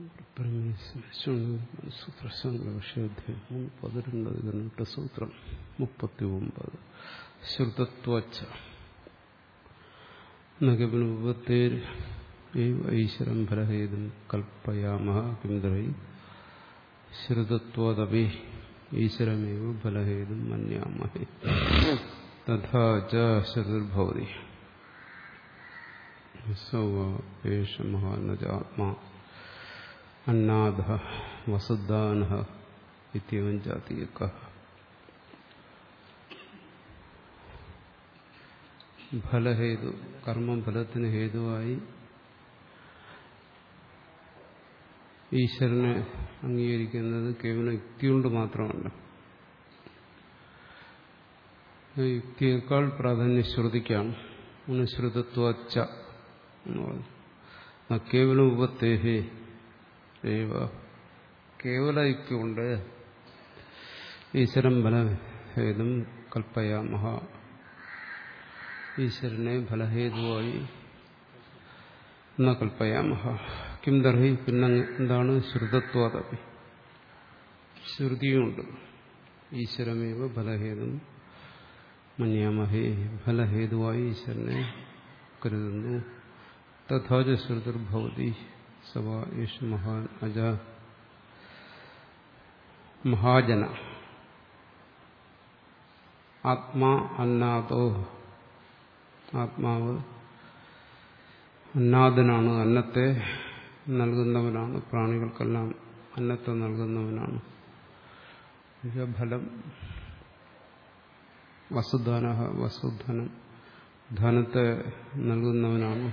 സൂത്രശാസ്ത്രവിഷയാധ്യായം പതിരണ്ട് ഇതിനെട്ട് സൂത്രം മുപ്പത്തി ഒമ്പത് ശ്രുതത്വച്ച നഗപനുപത്തേർ ഈശ്വരം ഫലഹേതും കൽപ്പയാമ കിംദ്രൈ ശ്രുതത്വതപി ഈശ്വരമേവ ഫലഹേതും മന്യാമഹേ തഥാ ച ശതുർഭവതി സൗവേഷ മഹാനജാത്മാ അന്നാഥ വസുദാന ഇത്യവൻ ജാതീയക ഫലഹേതു കർമ്മം ഫലത്തിന് ഹേതുവായി ഈശ്വരനെ അംഗീകരിക്കുന്നത് കേവലം യുക്തി കൊണ്ട് മാത്രമല്ല യുക്തിയേക്കാൾ പ്രാധാന്യം ശ്രുതിക്കാണ് അനുശ്രുതത്വച്ച എന്ന് പറഞ്ഞു കേവലം ഉപത്തേഹേ ഏവ കേവല യുക്തി കൊണ്ട് ഈശ്വരൻ ഫലഹേതും കൽപ്പയാമഹ ഈശ്വരനെ ഫലഹേതുവായി എന്ന കൽപ്പയാമഹ കിം ദർഹി പിന്നെ എന്താണ് ശ്രുതത്വാദപി ശ്രുതിയുണ്ട് ഈശ്വരമേവ ഫലഹേതും മന്യാമഹേ ഫലഹേതുവായി ഈശ്വരനെ കരുതുന്നു തഥാച ശ്രുതിർഭവതി സവ യേശു മഹാൻ അജ മഹാജന ആത്മാ അന്നാദോ ആത്മാവ് അന്നാദനാണ് അന്നത്തെ നൽകുന്നവനാണ് പ്രാണികൾക്കെല്ലാം അന്നത്തെ നൽകുന്നവനാണ് ഫലം വസുധന വസുധനം ധനത്തെ നൽകുന്നവനാണ്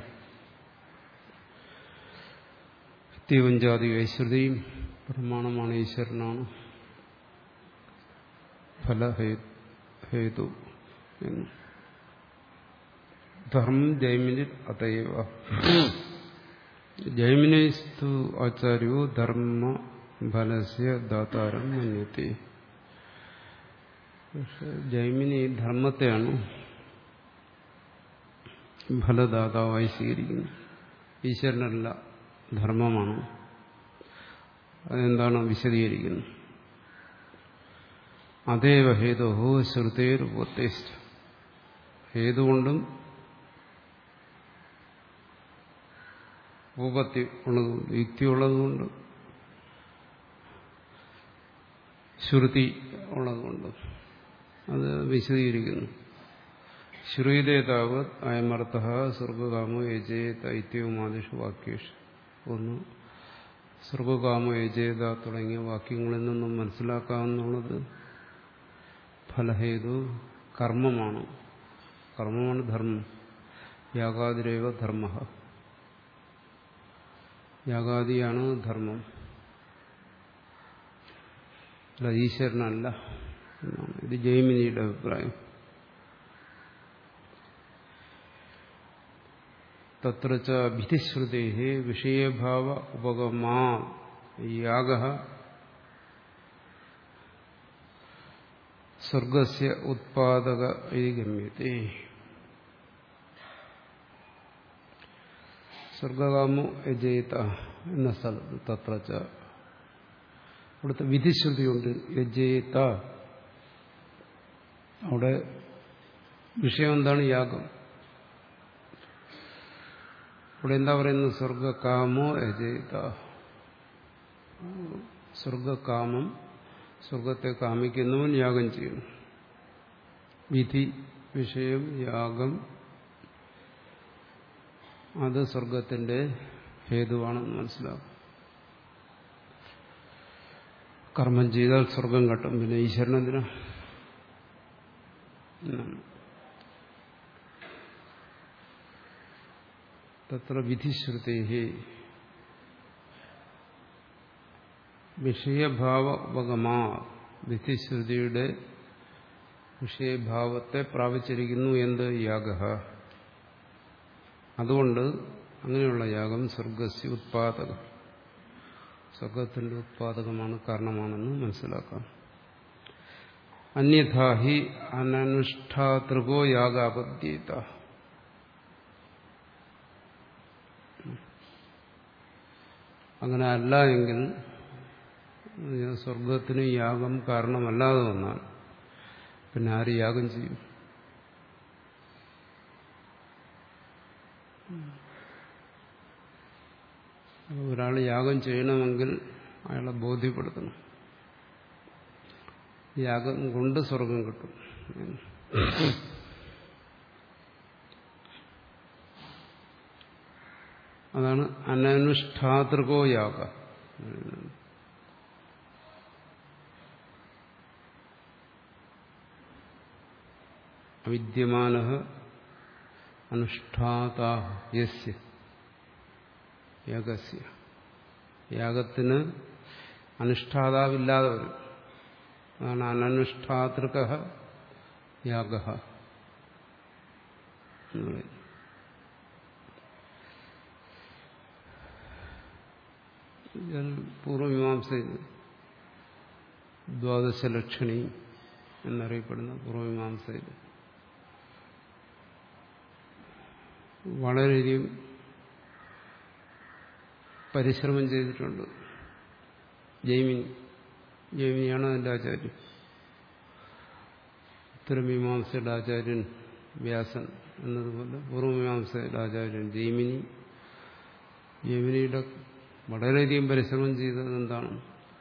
തീവഞ്ചാതി വൈശ്രുതിയും പ്രമാണമാണ് ഈശ്വരനാണ് ഫലഹേതു എന്ന് ധർമ്മം ജൈമിനി അതയവ ജൈമിനിസ്തു ആചാര്യോ ധർമ്മ ഫലസ്യ ദാതാരം മന്യത്തെ പക്ഷെ ജൈമിനി ധർമ്മത്തെയാണ് ഫലദാതാവായി സ്വീകരിക്കുന്നത് ഈശ്വരനല്ല ധർമ്മമാണ് അതെന്താണ് വിശദീകരിക്കുന്നത് അതേവ ഹേതോ ശ്രുതേർ ഉപത്തേഷ്ട ഹേതുകൊണ്ടും ഉപപത്തി ഉള്ളതുകൊണ്ട് യുക്തി ഉള്ളതുകൊണ്ട് ശ്രുതി ഉള്ളതുകൊണ്ട് അത് വിശദീകരിക്കുന്നു ശ്രുതേതാവത് അയമർത്ഥ സ്വർഗകാമോ യജേത ഇത്യവുമാദിഷു വാക്യേഷു ഒന്ന് സ്വർഗകാമോ യജേത തുടങ്ങിയ വാക്യങ്ങളിൽ നിന്നും മനസ്സിലാക്കാവുന്നുള്ളത് ഫലഹേതു കർമ്മമാണ് കർമ്മമാണ് ധർമ്മം യാഗാതിരേവ ധർമ്മ യാഗാദിയാണ് ധർമ്മം അല്ല ഈശ്വരനല്ല എന്നാണ് ഇത് ജൈമിനിയുടെ അഭിപ്രായം തത്ര ഭിതിശ്രുതേ വിഷയഭാവ ഉപഗമാ യാഗ സ്വർഗസ്യ ഉത്പാദക ഇതി ഗമ്യത്തെ സ്വർഗകാമോ യജേത എന്ന സ്ഥലത്ത് തത്ര അവിടുത്തെ വിധിശ്രുതിയുണ്ട് യജേത അവിടെ വിഷയം എന്താണ് യാഗം ഇവിടെ എന്താ പറയുന്നത് സ്വർഗകാമോ യജേത സ്വർഗകാമം സ്വർഗത്തെ കാമിക്കുന്നവൻ യാഗം ചെയ്യുന്നു വിധി വിഷയം യാഗം അത് സ്വർഗത്തിന്റെ ഹേതുവാണെന്ന് മനസ്സിലാക്കും കർമ്മം ചെയ്താൽ സ്വർഗം കട്ടും പിന്നെ ഈശ്വരനെന്തിനാ തത്ര വിധിശ്രുതേ വിഷയഭാവ ഉപഗമാ വിധിശ്രുതിയുടെ വിഷയഭാവത്തെ പ്രാപിച്ചിരിക്കുന്നു എന്ത് യാഗ അതുകൊണ്ട് അങ്ങനെയുള്ള യാഗം സ്വർഗസ്യ ഉത്പാദകം സ്വർഗത്തിന്റെ ഉത്പാദകമാണ് കാരണമാണെന്ന് മനസ്സിലാക്കാം അന്യഥാഹി അനനുഷ്ഠാതൃകോ യാഗാപദ്യേത അങ്ങനെ അല്ല എങ്കിൽ സ്വർഗത്തിന് യാഗം കാരണമല്ലാതെ വന്നാൽ പിന്നെ ആര് യാഗം ചെയ്യും ഒരാൾ യാഗം ചെയ്യണമെങ്കിൽ അയാളെ ബോധ്യപ്പെടുത്തണം യാഗം കൊണ്ട് സ്വർഗം കിട്ടും അതാണ് അനനുഷ്ഠാതൃകോ യാഗ അവിദ്യമാന അനുഷ്ഠാത യസ്യ യാഗസ്യ യാഗത്തിന് അനുഷ്ഠാതാവില്ലാതെ വരും അതാണ് അനനുഷ്ഠാതൃക യാഗ എന്ന് പറയുന്നത് പൂർവമീമാംസയിൽ ദ്വാദശലക്ഷണി എന്നറിയപ്പെടുന്ന പൂർവമീമാംസയിൽ വളരെയധികം പരിശ്രമം ചെയ്തിട്ടുണ്ട് ജൈമിനി ജൈമിനിയാണ് അതിൻ്റെ ആചാര്യൻ ഉത്തരമീമാംസയുടെ ആചാര്യൻ വ്യാസൻ എന്നതുപോലെ പൂർവമീമാംസയുടെ ആചാര്യൻ ജൈമിനി ജൈമിനിയുടെ വളരെയധികം പരിശ്രമം ചെയ്തത് എന്താണ്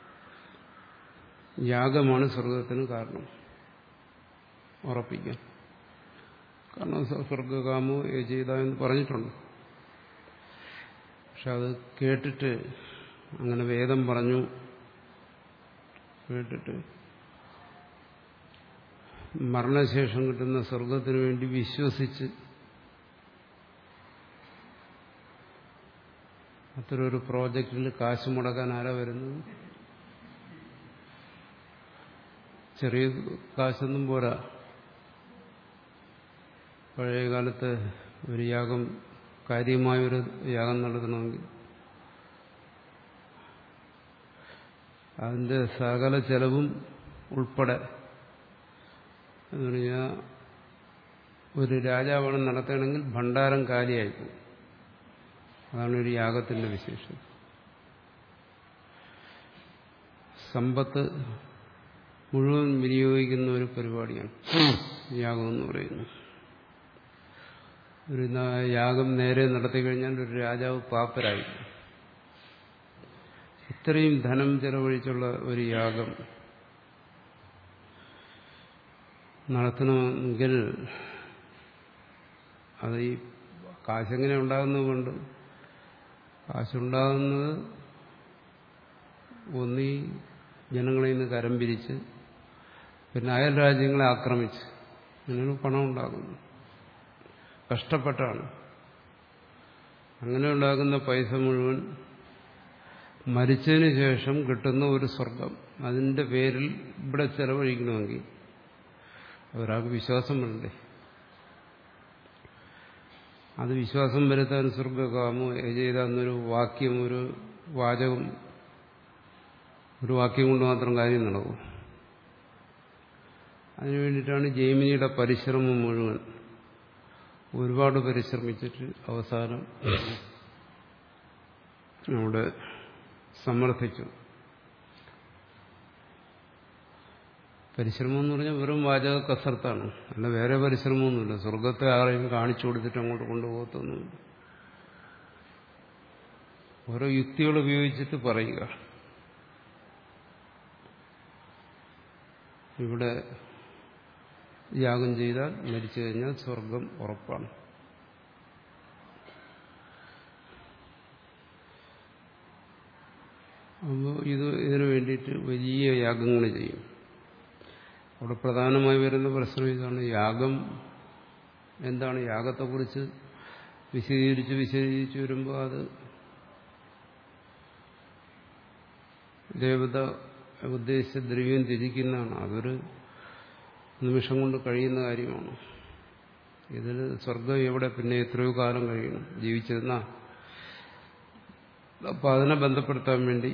യാഗമാണ് സ്വർഗത്തിന് കാരണം ഉറപ്പിക്കാൻ കാരണം സ്വർഗകാമോ ചെയ്ത എന്ന് പറഞ്ഞിട്ടുണ്ട് പക്ഷെ അത് കേട്ടിട്ട് അങ്ങനെ വേദം പറഞ്ഞു കേട്ടിട്ട് മരണശേഷം കിട്ടുന്ന സ്വർഗത്തിനു വേണ്ടി വിശ്വസിച്ച് അത്തരൊരു പ്രോജക്റ്റിൽ കാശ് മുടക്കാൻ ആരാ വരുന്നത് ചെറിയ കാശൊന്നും പോരാ പഴയ കാലത്ത് ഒരു യാഗം കാര്യമായൊരു യാഗം നടത്തണമെങ്കിൽ അതിന്റെ സകല ചെലവും ഉൾപ്പെടെ എന്ന് പറഞ്ഞാൽ ഒരു രാജാവാണ് നടത്തണമെങ്കിൽ ഭണ്ഡാരം കാലിയായിപ്പോകും അതാണ് ഒരു യാഗത്തിന്റെ വിശേഷം സമ്പത്ത് മുഴുവൻ വിനിയോഗിക്കുന്ന ഒരു പരിപാടിയാണ് യാഗം എന്ന് പറയുന്നത് ഒരു യാഗം നേരെ നടത്തി കഴിഞ്ഞാൽ ഒരു രാജാവ് പാപ്പരായി ഇത്രയും ധനം ചെലവഴിച്ചുള്ള ഒരു യാഗം നടത്തണമെങ്കിൽ അത് ഈ കാശെങ്ങനെ ഉണ്ടാകുന്നത് കൊണ്ട് കാശുണ്ടാകുന്നത് ഒന്നീ ജനങ്ങളിൽ നിന്ന് കരം പിരിച്ച് പിന്നെ അയൽ രാജ്യങ്ങളെ ആക്രമിച്ച് അങ്ങനെയാണ് പണം ഉണ്ടാകുന്നത് കഷ്ടപ്പെട്ടാണ് അങ്ങനെ ഉണ്ടാകുന്ന പൈസ മുഴുവൻ മരിച്ചതിന് ശേഷം കിട്ടുന്ന ഒരു സ്വർഗം അതിന്റെ പേരിൽ ഇവിടെ ചെലവഴിക്കണമെങ്കിൽ ഒരാൾക്ക് വിശ്വാസം വേണ്ടേ അത് വിശ്വാസം വരുത്താൻ സ്വർഗകാമോ ചെയ്ത എന്നൊരു വാക്യം ഒരു വാചകം ഒരു വാക്യം കൊണ്ട് മാത്രം കാര്യം നടക്കും അതിനു വേണ്ടിയിട്ടാണ് ജൈമിനിയുടെ പരിശ്രമം മുഴുവൻ ഒരുപാട് പരിശ്രമിച്ചിട്ട് അവസാനം അവിടെ സമർത്ഥിച്ചു പരിശ്രമം എന്ന് പറഞ്ഞാൽ വെറും വാചക കസർത്താണ് അല്ല വേറെ പരിശ്രമമൊന്നുമില്ല സ്വർഗത്തെ ആരെയും കാണിച്ചു കൊടുത്തിട്ട് അങ്ങോട്ട് കൊണ്ടുപോകത്തൊന്നുമില്ല ഓരോ യുക്തികൾ ഉപയോഗിച്ചിട്ട് പറയുക ഇവിടെ യാഗം ചെയ്താൽ മരിച്ചു കഴിഞ്ഞാൽ സ്വർഗം ഉറപ്പാണ് അപ്പോൾ ഇത് ഇതിനു വേണ്ടിയിട്ട് വലിയ യാഗങ്ങൾ ചെയ്യും അവിടെ പ്രധാനമായി വരുന്ന പ്രശ്നം ഇതാണ് യാഗം എന്താണ് യാഗത്തെക്കുറിച്ച് വിശദീകരിച്ച് വിശദീകരിച്ച് വരുമ്പോൾ അത് ദേവത ഉദ്ദേശിച്ച ദ്രവ്യം ത്യജിക്കുന്നതാണ് അതൊരു നിമിഷം കൊണ്ട് കഴിയുന്ന കാര്യമാണ് ഇതിൽ സ്വർഗം എവിടെ പിന്നെ എത്രയോ കാലം കഴിയണം ജീവിച്ചിരുന്ന അപ്പം അതിനെ ബന്ധപ്പെടുത്താൻ വേണ്ടി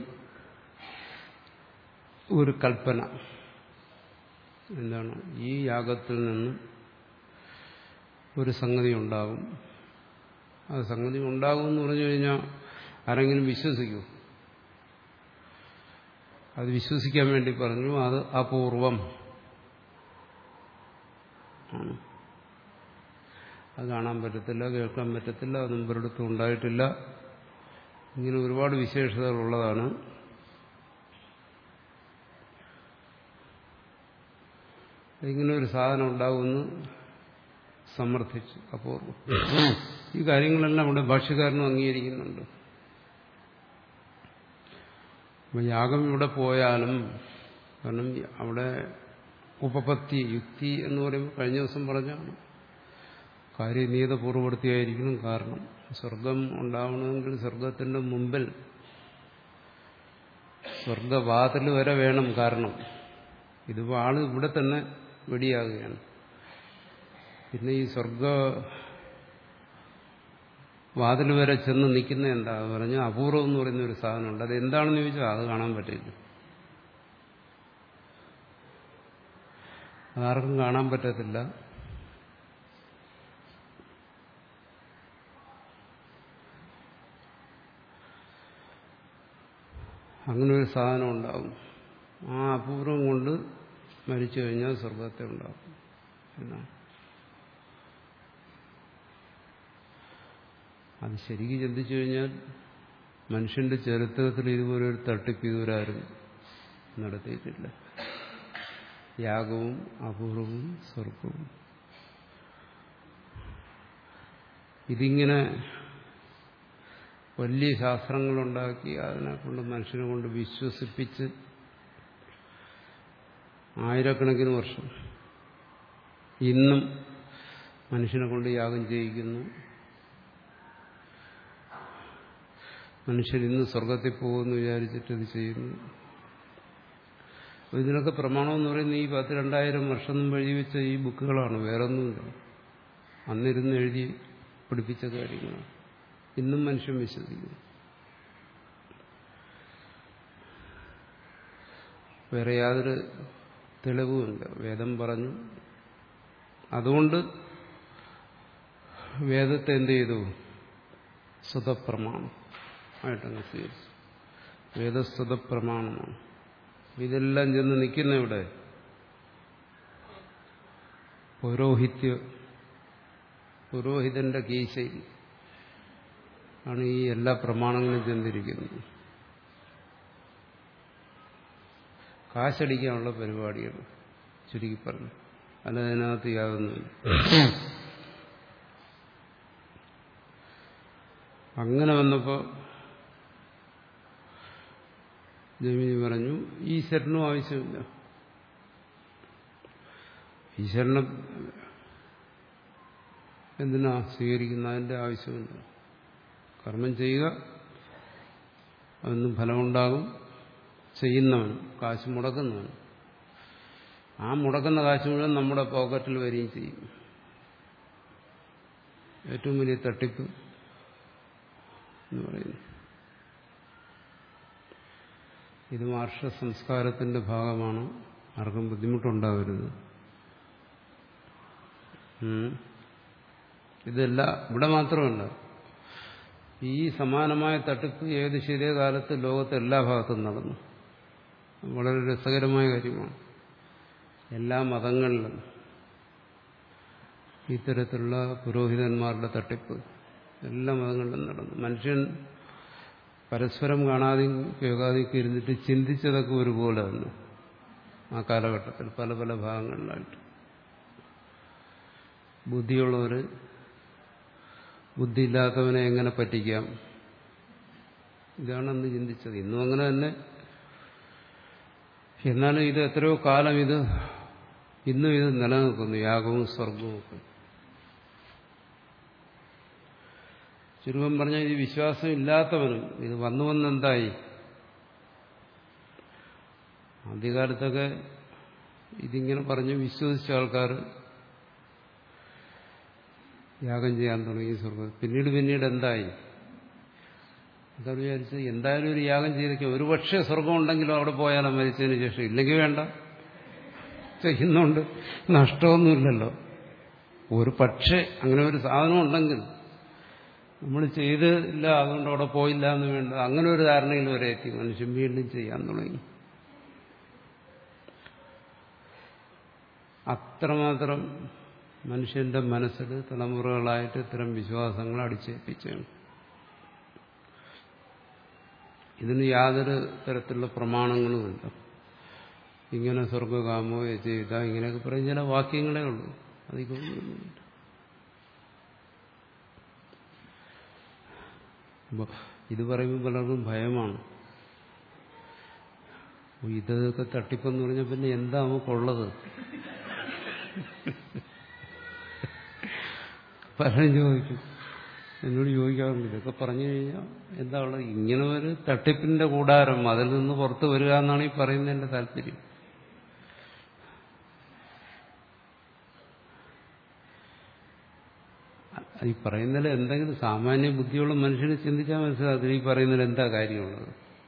ഒരു കൽപ്പന എന്താണ് ഈ യാഗത്തിൽ നിന്ന് ഒരു സംഗതി ഉണ്ടാകും ആ സംഗതി ഉണ്ടാകും എന്ന് പറഞ്ഞു കഴിഞ്ഞാൽ ആരെങ്കിലും വിശ്വസിക്കൂ അത് വിശ്വസിക്കാൻ വേണ്ടി പറഞ്ഞു അത് അപൂർവം ആണ് അത് കാണാൻ പറ്റത്തില്ല കേൾക്കാൻ പറ്റത്തില്ല അത് മുമ്പൊരിടത്തും ഉണ്ടായിട്ടില്ല ഇങ്ങനെ ഒരുപാട് വിശേഷതകളുള്ളതാണ് ഇങ്ങനെ ഒരു സാധനം ഉണ്ടാകുമെന്ന് സമർത്ഥിച്ചു അപൂർവം ഈ കാര്യങ്ങളെല്ലാം ഇവിടെ ഭാഷ്യക്കാരനും അംഗീകരിക്കുന്നുണ്ട് അപ്പൊ യാഗം ഇവിടെ പോയാലും കാരണം അവിടെ ഉപപത്തി യുക്തി എന്ന് പറയുമ്പോൾ കഴിഞ്ഞ ദിവസം പറഞ്ഞാണ് കാര്യനീതപൂർവ്വപ്പെടുത്തിയായിരിക്കണം കാരണം സ്വർഗം ഉണ്ടാവണമെങ്കിൽ സ്വർഗത്തിന്റെ മുമ്പിൽ സ്വർഗവാതിൽ വരെ വേണം കാരണം ഇതിപ്പോൾ ആള് ഇവിടെ തന്നെ വെടിയാകുകയാണ് പിന്നെ ഈ സ്വർഗ വാതിൽ വരെ ചെന്ന് നിൽക്കുന്ന എന്താ പറഞ്ഞ അപൂർവം എന്ന് പറയുന്ന ഒരു സാധനമുണ്ട് അത് എന്താണെന്ന് ചോദിച്ചാൽ അത് കാണാൻ പറ്റില്ല അതാർക്കും കാണാൻ പറ്റത്തില്ല അങ്ങനെ ഒരു സാധനം ഉണ്ടാവും ആ അപൂർവം കൊണ്ട് മരിച്ചു കഴിഞ്ഞാൽ സ്വർഗത്തെ ഉണ്ടാവും എന്നാണ് അത് ശരിക്കും ചിന്തിച്ചു കഴിഞ്ഞാൽ മനുഷ്യന്റെ ചരിത്രത്തിൽ ഇതുപോലെ ഒരു തട്ടിപ്പ് ഇതുവരെ ആരും നടത്തിയിട്ടില്ല യാഗവും അപൂർവവും സ്വർഗവും ഇതിങ്ങനെ വലിയ ശാസ്ത്രങ്ങളുണ്ടാക്കി അതിനെ കൊണ്ട് മനുഷ്യനെ കൊണ്ട് വിശ്വസിപ്പിച്ച് ആയിരക്കണക്കിന് വർഷം ഇന്നും മനുഷ്യനെ കൊണ്ട് യാഗം ചെയ്യിക്കുന്നു മനുഷ്യൻ ഇന്ന് സ്വർഗത്തിൽ പോകുമെന്ന് വിചാരിച്ചിട്ട് ഇത് ചെയ്യുന്നു ഇതിനൊക്കെ പ്രമാണം എന്ന് പറയുന്നത് ഈ പത്ത് രണ്ടായിരം വർഷം മുമ്പ് എഴുതി വെച്ച ഈ ബുക്കുകളാണ് വേറൊന്നുമില്ല അന്നിരുന്ന് എഴുതി പഠിപ്പിച്ച കാര്യങ്ങളാണ് ഇന്നും മനുഷ്യൻ വിശ്വസിക്കുന്നു വേറെ യാതൊരു തെളിവുമില്ല വേദം പറഞ്ഞു അതുകൊണ്ട് വേദത്തെ എന്ത് ചെയ്തു സ്വതപ്രമാണം ആയിട്ടങ്ങ് സ്വീകരിച്ചു വേദസ്വത പ്രമാണമാണ് ഇതെല്ലാം ചെന്ന് നിൽക്കുന്ന ഇവിടെ പൗരോഹിത്യ പുരോഹിതന്റെ കീശയിൽ ആണ് ഈ എല്ലാ പ്രമാണങ്ങളും ചെന്നിരിക്കുന്നത് കാശടിക്കാനുള്ള പരിപാടിയാണ് ചുരുക്കി പറഞ്ഞു അല്ലതിനകത്ത് യാതൊന്നുമില്ല അങ്ങനെ വന്നപ്പോൾ ജമിനി പറഞ്ഞു ഈശ്വരനും ആവശ്യമില്ല ഈശ്വരനെ എന്തിനാ സ്വീകരിക്കുന്ന അതിന്റെ ആവശ്യമില്ല കർമ്മം ചെയ്യുക അതിന് ഫലമുണ്ടാകും ചെയ്യുന്നവൻ കാശ് മുടക്കുന്നവൻ ആ മുടക്കുന്ന കാശ് മുഴുവൻ നമ്മുടെ പോക്കറ്റിൽ വരികയും ചെയ്യും ഏറ്റവും വലിയ തട്ടിപ്പ് എന്ന് പറയുന്നു ഇത് മാർഷ സംസ്കാരത്തിന്റെ ഭാഗമാണ് ആർക്കും ബുദ്ധിമുട്ടുണ്ടാവരുത് ഇതല്ല ഇവിടെ മാത്രമല്ല ഈ സമാനമായ തട്ടിപ്പ് ഏത് ശരിയ കാലത്ത് ലോകത്തെ എല്ലാ ഭാഗത്തും നടന്നു വളരെ രസകരമായ കാര്യമാണ് എല്ലാ മതങ്ങളിലും ഇത്തരത്തിലുള്ള പുരോഹിതന്മാരുടെ തട്ടിപ്പ് എല്ലാ മതങ്ങളിലും നടന്നു മനുഷ്യൻ പരസ്പരം കാണാതെയും കേൾക്കാതെയൊക്കെ ഇരുന്നിട്ട് ചിന്തിച്ചതൊക്കെ ഒരുപോലെ തന്നെ ആ കാലഘട്ടത്തിൽ പല പല ഭാഗങ്ങളിലായിട്ട് ബുദ്ധിയുള്ളവർ ബുദ്ധിയില്ലാത്തവനെ എങ്ങനെ പറ്റിക്കാം ഇതാണ് അന്ന് ചിന്തിച്ചത് ഇന്നും അങ്ങനെ തന്നെ എന്നാലും ഇത് എത്രയോ കാലം ഇത് ഇന്നും ഇത് നിലനിൽക്കുന്നു യാഗവും സ്വർഗവും ഒക്കെ ചുരുക്കം പറഞ്ഞാൽ ഇത് വിശ്വാസം ഇല്ലാത്തവനും ഇത് വന്നു വന്നെന്തായി ആദ്യകാലത്തൊക്കെ ഇതിങ്ങനെ പറഞ്ഞ് വിശ്വസിച്ച ആൾക്കാർ യാഗം ചെയ്യാൻ തുടങ്ങി സ്വർഗം പിന്നീട് പിന്നീട് എന്തായി അതാ വിചാരിച്ചത് എന്തായാലും ഒരു യാഗം ചെയ്തേക്കും ഒരു പക്ഷേ സ്വർഗം ഉണ്ടെങ്കിലും അവിടെ പോയാലോ മരിച്ചതിന് ശേഷം ഇല്ലെങ്കിൽ വേണ്ട ചെയ്യുന്നുണ്ട് നഷ്ടമൊന്നുമില്ലല്ലോ ഒരു പക്ഷേ അങ്ങനെ ഒരു സാധനം ഉണ്ടെങ്കിൽ നമ്മൾ ചെയ്തില്ല അതുകൊണ്ട് അവിടെ പോയില്ല എന്ന് വേണ്ട അങ്ങനെ ഒരു ധാരണയിൽ വരെ എത്തി മനുഷ്യൻ വീണ്ടും ചെയ്യാൻ തുടങ്ങി അത്രമാത്രം മനുഷ്യന്റെ മനസ്സിൽ തലമുറകളായിട്ട് ഇത്തരം വിശ്വാസങ്ങൾ അടിച്ചേൽപ്പിച്ചാണ് ഇതിന് യാതൊരു തരത്തിലുള്ള പ്രമാണങ്ങളുമില്ല ഇങ്ങനെ സ്വർഗകാമോ ചെയ്ത ഇങ്ങനെയൊക്കെ പറയും ചില വാക്യങ്ങളേ ഉള്ളൂ അധികമൊന്നുമില്ല അപ്പോൾ ഇത് പറയുമ്പോൾ പലർക്കും ഭയമാണ് ഇതൊക്കെ തട്ടിപ്പെന്ന് പറഞ്ഞാൽ പിന്നെ എന്താ നമുക്കുള്ളത് പലരും ചോദിക്കും എന്നോട് ചോദിക്കാറുണ്ട് ഇതൊക്കെ പറഞ്ഞു കഴിഞ്ഞാൽ എന്താ ഉള്ളത് ഇങ്ങനെ ഒരു തട്ടിപ്പിന്റെ കൂടാരം അതിൽ നിന്ന് പുറത്ത് വരിക എന്നാണ് ഈ പറയുന്നതിന്റെ താല്പര്യം ഈ പറയുന്നതിൽ എന്തെങ്കിലും സാമാന്യ ബുദ്ധിയുള്ള മനുഷ്യന് ചിന്തിച്ചാൽ മനസ്സിലാക്കും ഈ പറയുന്നതിൽ എന്താ കാര്യമുള്ളത്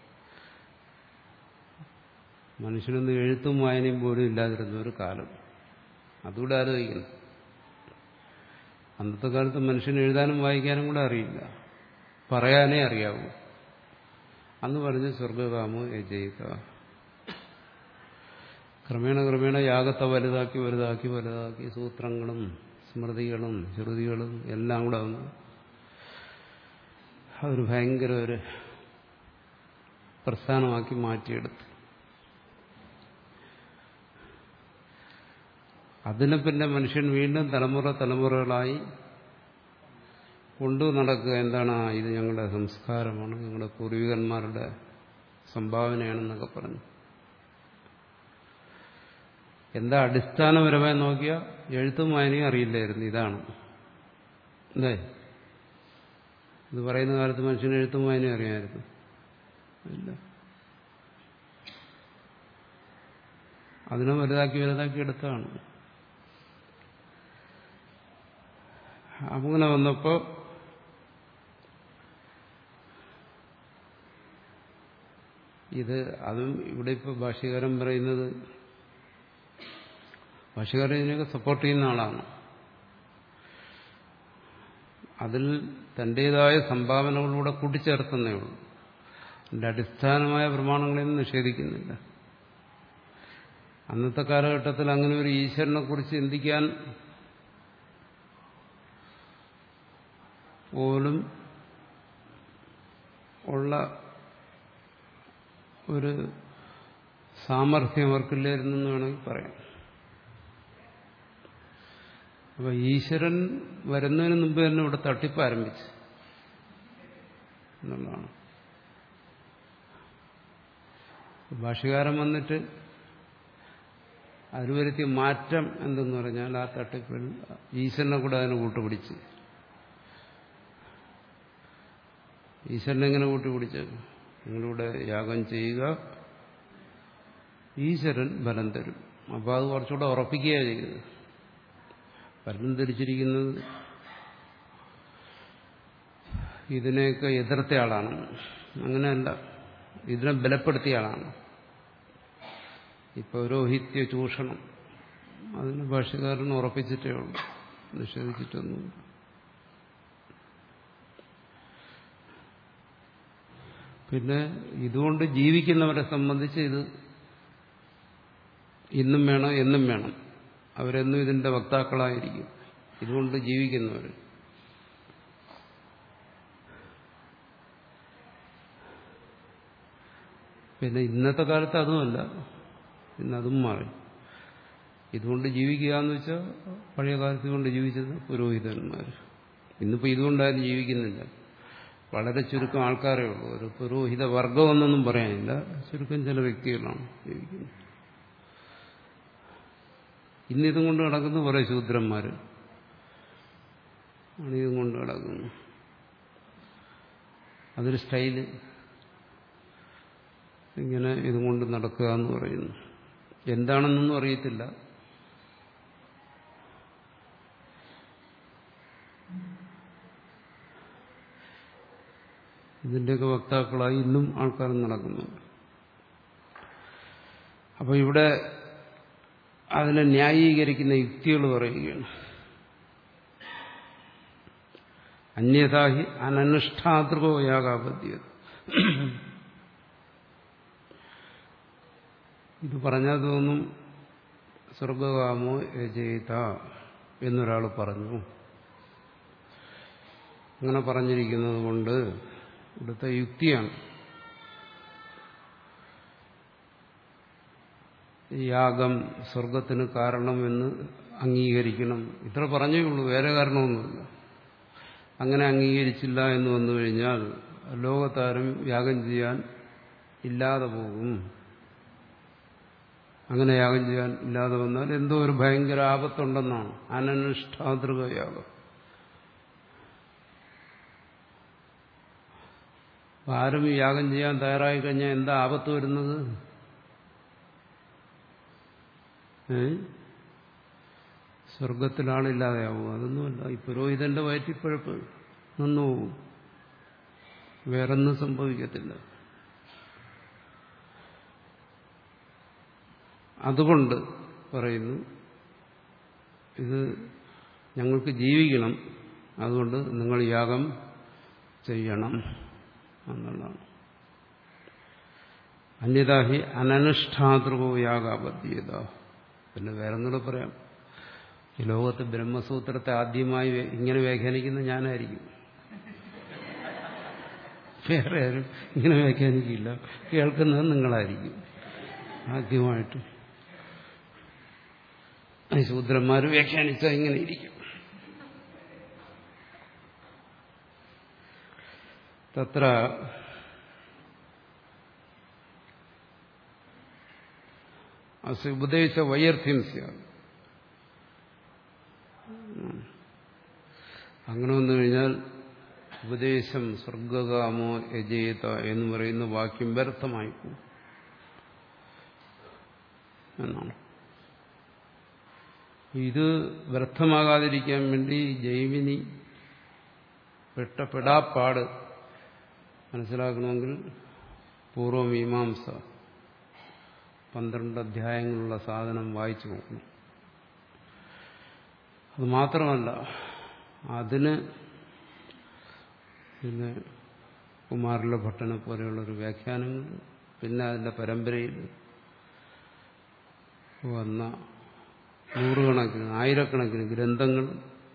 മനുഷ്യനൊന്ന് എഴുത്തും വായനയും പോലും ഇല്ലാതിരുന്ന ഒരു കാലം അതുകൂടെ ആലോചിക്കുന്നു അന്നത്തെ കാലത്ത് മനുഷ്യന് എഴുതാനും വായിക്കാനും കൂടെ അറിയില്ല പറയാനേ അറിയാവൂ അന്ന് പറഞ്ഞ് സ്വർഗകാമോ യജയിക്ക ക്രമേണ ക്രമേണ യാഗത്തെ വലുതാക്കി വലുതാക്കി വലുതാക്കി സൂത്രങ്ങളും സ്മൃതികളും ശ്രുതികളും എല്ലാം കൂടെ വന്ന് അതൊരു ഭയങ്കര ഒരു പ്രസ്ഥാനമാക്കി മാറ്റിയെടുത്തു അതിനെ പിന്നെ മനുഷ്യൻ വീണ്ടും തലമുറ തലമുറകളായി കൊണ്ടു നടക്കുക എന്താണ് ആ ഇത് ഞങ്ങളുടെ സംസ്കാരമാണ് ഞങ്ങളുടെ പൂർവികന്മാരുടെ സംഭാവനയാണെന്നൊക്കെ പറഞ്ഞു എന്താ അടിസ്ഥാനപരമായി നോക്കിയാൽ എഴുത്തും വായനയും അറിയില്ലായിരുന്നു ഇതാണ് അല്ലേ ഇത് പറയുന്ന കാലത്ത് മനുഷ്യന് എഴുത്തും വായനയും അറിയാമായിരുന്നു ഇല്ല അതിനെ വലുതാക്കി വലുതാക്കി എടുത്താണ് അങ്ങനെ വന്നപ്പോ ഇത് അതും ഇവിടെ ഇപ്പോൾ ഭാഷ്യകാരൻ പറയുന്നത് ഭാഷ്യകാരൻ ഇതിനൊക്കെ സപ്പോർട്ട് ചെയ്യുന്ന ആളാണ് അതിൽ തന്റേതായ സംഭാവനകളിലൂടെ കൂട്ടിച്ചേർത്തുന്നേ ഉള്ളൂ അതിന്റെ അടിസ്ഥാനമായ പ്രമാണങ്ങളെയൊന്നും നിഷേധിക്കുന്നില്ല അന്നത്തെ കാലഘട്ടത്തിൽ അങ്ങനെ ഒരു ഈശ്വരനെ കുറിച്ച് ചിന്തിക്കാൻ പോലും ഉള്ള ഒരു സാമർഥ്യം അവർക്കില്ലായിരുന്നു എന്ന് വേണമെങ്കിൽ പറയാം അപ്പൊ ഈശ്വരൻ വരുന്നതിന് മുമ്പ് തന്നെ ഇവിടെ തട്ടിപ്പ് ആരംഭിച്ചു എന്നുള്ളതാണ് ഭാഷകാരൻ വന്നിട്ട് അതിൽ വരുത്തിയ മാറ്റം എന്തെന്ന് പറഞ്ഞാൽ ആ തട്ടിപ്പിൽ ഈശ്വരനെ കൂടെ അതിനെ കൂട്ടുപിടിച്ച് ഈശ്വരനെ എങ്ങനെ കൂട്ടുപിടിച്ച് നിങ്ങളിവിടെ യാഗം ചെയ്യുക ഈശ്വരൻ ബലം തരും അപ്പോൾ അത് കുറച്ചുകൂടെ ഉറപ്പിക്കുകയാണ് ചെയ്തത് ബലം ധരിച്ചിരിക്കുന്നത് ഇതിനെയൊക്കെ എതിർത്ത ആളാണ് അങ്ങനെയല്ല ഇതിനെ ബലപ്പെടുത്തിയ ആളാണ് ഈ പൗരോഹിത്യ ചൂഷണം അതിന് ഭാഷകാരൻ ഉറപ്പിച്ചിട്ടേ ഉള്ളൂ നിഷേധിച്ചിട്ടൊന്നുമില്ല പിന്നെ ഇതുകൊണ്ട് ജീവിക്കുന്നവരെ സംബന്ധിച്ച് ഇത് ഇന്നും വേണം എന്നും വേണം അവരെന്നും ഇതിന്റെ വക്താക്കളായിരിക്കും ഇതുകൊണ്ട് ജീവിക്കുന്നവർ പിന്നെ ഇന്നത്തെ കാലത്ത് അതുമല്ല ഇന്നതും മാറി ഇതുകൊണ്ട് ജീവിക്കുക എന്ന് വെച്ചാൽ പഴയ കാലത്ത് കൊണ്ട് ജീവിച്ചത് പുരോഹിതന്മാർ ഇന്നിപ്പോൾ ഇതുകൊണ്ടാരും ജീവിക്കുന്നില്ല വളരെ ചുരുക്കം ആൾക്കാരേ ഉള്ളൂ ഒരു പുരോഹിത വർഗമെന്നൊന്നും പറയാനില്ല ചുരുക്കം ചില വ്യക്തികളാണ് ജീവിക്കുന്നത് ഇന്നിതും കൊണ്ട് കിടക്കുന്ന കുറേ ശൂദ്രന്മാർ ആണ് ഇതും കൊണ്ട് കിടക്കുന്നത് അതൊരു സ്റ്റൈല് ഇങ്ങനെ ഇതും കൊണ്ട് നടക്കുക എന്ന് പറയുന്നു എന്താണെന്നൊന്നും അറിയത്തില്ല ഇതിന്റെയൊക്കെ വക്താക്കളായി ഇന്നും ആൾക്കാർ നടക്കുന്നുണ്ട് അപ്പൊ ഇവിടെ അതിനെ ന്യായീകരിക്കുന്ന യുക്തികൾ പറയുകയാണ് അന്യതാഹി അനനുഷ്ഠാതൃകോ യാഗാപദ്ധ്യത് ഇത് പറഞ്ഞതൊന്നും സ്വർഗകാമോ യജേത എന്നൊരാൾ പറഞ്ഞു അങ്ങനെ പറഞ്ഞിരിക്കുന്നത് കൊണ്ട് ഇവിടുത്തെ യുക്തിയാണ് യാഗം സ്വർഗത്തിന് കാരണമെന്ന് അംഗീകരിക്കണം ഇത്ര പറഞ്ഞേ ഉള്ളൂ വേറെ കാരണമൊന്നുമില്ല അങ്ങനെ അംഗീകരിച്ചില്ല എന്ന് വന്നു കഴിഞ്ഞാൽ ലോകത്താരും യാഗം ചെയ്യാൻ ഇല്ലാതെ പോകും അങ്ങനെ യാഗം ചെയ്യാൻ ഇല്ലാതെ വന്നാൽ എന്തോ ഒരു ഭയങ്കര ആപത്തുണ്ടെന്നാണ് അനനുഷ്ഠാതൃക യാഗം ആരും യാഗം ചെയ്യാൻ തയ്യാറായി കഴിഞ്ഞാൽ എന്താ ആപത്ത് വരുന്നത് ഏ സ്വർഗത്തിലാളില്ലാതെയാവും അതൊന്നുമല്ല ഈ പുരോഹിതന്റെ വയറ്റിപ്പഴപ്പ് നിന്നു പോകും വേറൊന്നും സംഭവിക്കത്തില്ല അതുകൊണ്ട് പറയുന്നു ഇത് ഞങ്ങൾക്ക് ജീവിക്കണം അതുകൊണ്ട് നിങ്ങൾ യാഗം ചെയ്യണം എന്നുള്ളതാണ് അന്യതാഹി അനനുഷ്ഠാതൃകോ യാഗാപദ്ധ്യത പിന്നെ വേറൊന്നുകൂടെ പറയാം ഈ ലോകത്ത് ബ്രഹ്മസൂത്രത്തെ ആദ്യമായി ഇങ്ങനെ വ്യാഖ്യാനിക്കുന്ന ഞാനായിരിക്കും വേറെ ആരും ഇങ്ങനെ വ്യാഖ്യാനിക്കില്ല കേൾക്കുന്നത് നിങ്ങളായിരിക്കും ആദ്യമായിട്ട് ശൂദ്രന്മാർ വ്യാഖ്യാനിച്ചാൽ ഇങ്ങനെ ഇരിക്കും തത്ര അസ് ഉപദേശ വൈയർത്ഥ്യം സ്യാത് അങ്ങനെ വന്നു കഴിഞ്ഞാൽ ഉപദേശം സ്വർഗകാമോ യജേത എന്ന് പറയുന്ന വാക്യം വ്യർത്ഥമായി പോകും എന്നാണ് ഇത് വ്യർത്ഥമാകാതിരിക്കാൻ വേണ്ടി ജൈവിനി പെട്ടപ്പെടാപ്പാട് മനസ്സിലാക്കണമെങ്കിൽ പൂർവമീമാംസ പന്ത്രണ്ട് അധ്യായങ്ങളുള്ള സാധനം വായിച്ചു നോക്കണം അത് മാത്രമല്ല അതിന് പിന്നെ കുമാരല ഭട്ടനെ പോലെയുള്ളൊരു വ്യാഖ്യാനങ്ങൾ പിന്നെ അതിൻ്റെ പരമ്പരയിൽ വന്ന നൂറുകണക്കിന് ആയിരക്കണക്കിന് ഗ്രന്ഥങ്ങൾ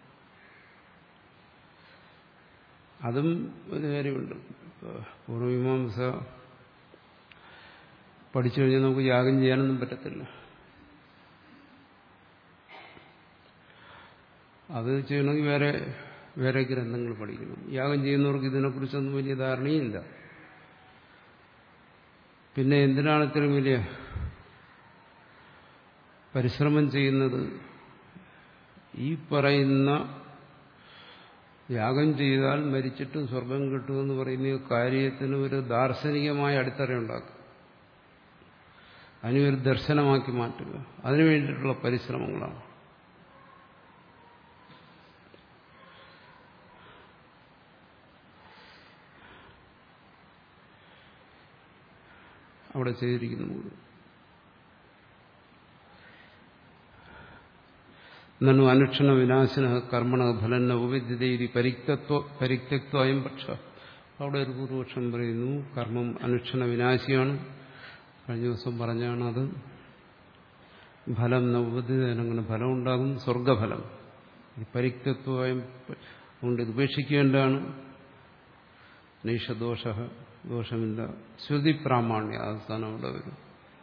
അതും ഒരു കാര്യമുണ്ട് പൂർവമീമാംസ പഠിച്ചു കഴിഞ്ഞാൽ നമുക്ക് യാഗം ചെയ്യാനൊന്നും പറ്റത്തില്ല അത് ചെയ്യണമെങ്കിൽ വേറെ വേറെ ഗ്രന്ഥങ്ങൾ പഠിക്കണം യാഗം ചെയ്യുന്നവർക്ക് ഇതിനെക്കുറിച്ചൊന്നും വലിയ ധാരണയില്ല പിന്നെ എന്തിനാണ് ഇത്രയും വലിയ പരിശ്രമം ചെയ്യുന്നത് ഈ പറയുന്ന യാഗം ചെയ്താൽ മരിച്ചിട്ട് സ്വർഗം കിട്ടുമെന്ന് പറയുന്ന കാര്യത്തിന് ഒരു ദാർശനികമായ അടിത്തറയുണ്ടാക്കും അതിനെ ഒരു ദർശനമാക്കി മാറ്റുക അതിനു വേണ്ടിയിട്ടുള്ള പരിശ്രമങ്ങളാണ് അവിടെ ചെയ്തിരിക്കുന്നു നന്നു അനുക്ഷണ വിനാശന കർമ്മണ ഫലന ഉപവിദ്യതീതി പരിക്തത്വ പരിക്തത്വയം പക്ഷ അവിടെ ഒരു പൂർവപക്ഷം പറയുന്നു കർമ്മം അനുക്ഷണ വിനാശിയാണ് കഴിഞ്ഞ ദിവസം പറഞ്ഞാണ് അത് ഫലം നവബുദ്ധിതനങ്ങനെ ഫലം ഉണ്ടാകും സ്വർഗഫലം ഈ പരിക്തത്വം കൊണ്ട് ഇത് ഉപേക്ഷിക്കേണ്ടതാണ് നൈഷദോഷ ദോഷമില്ല ശ്രുതി പ്രാമാണ്യ അവസാനം അവിടെ വരും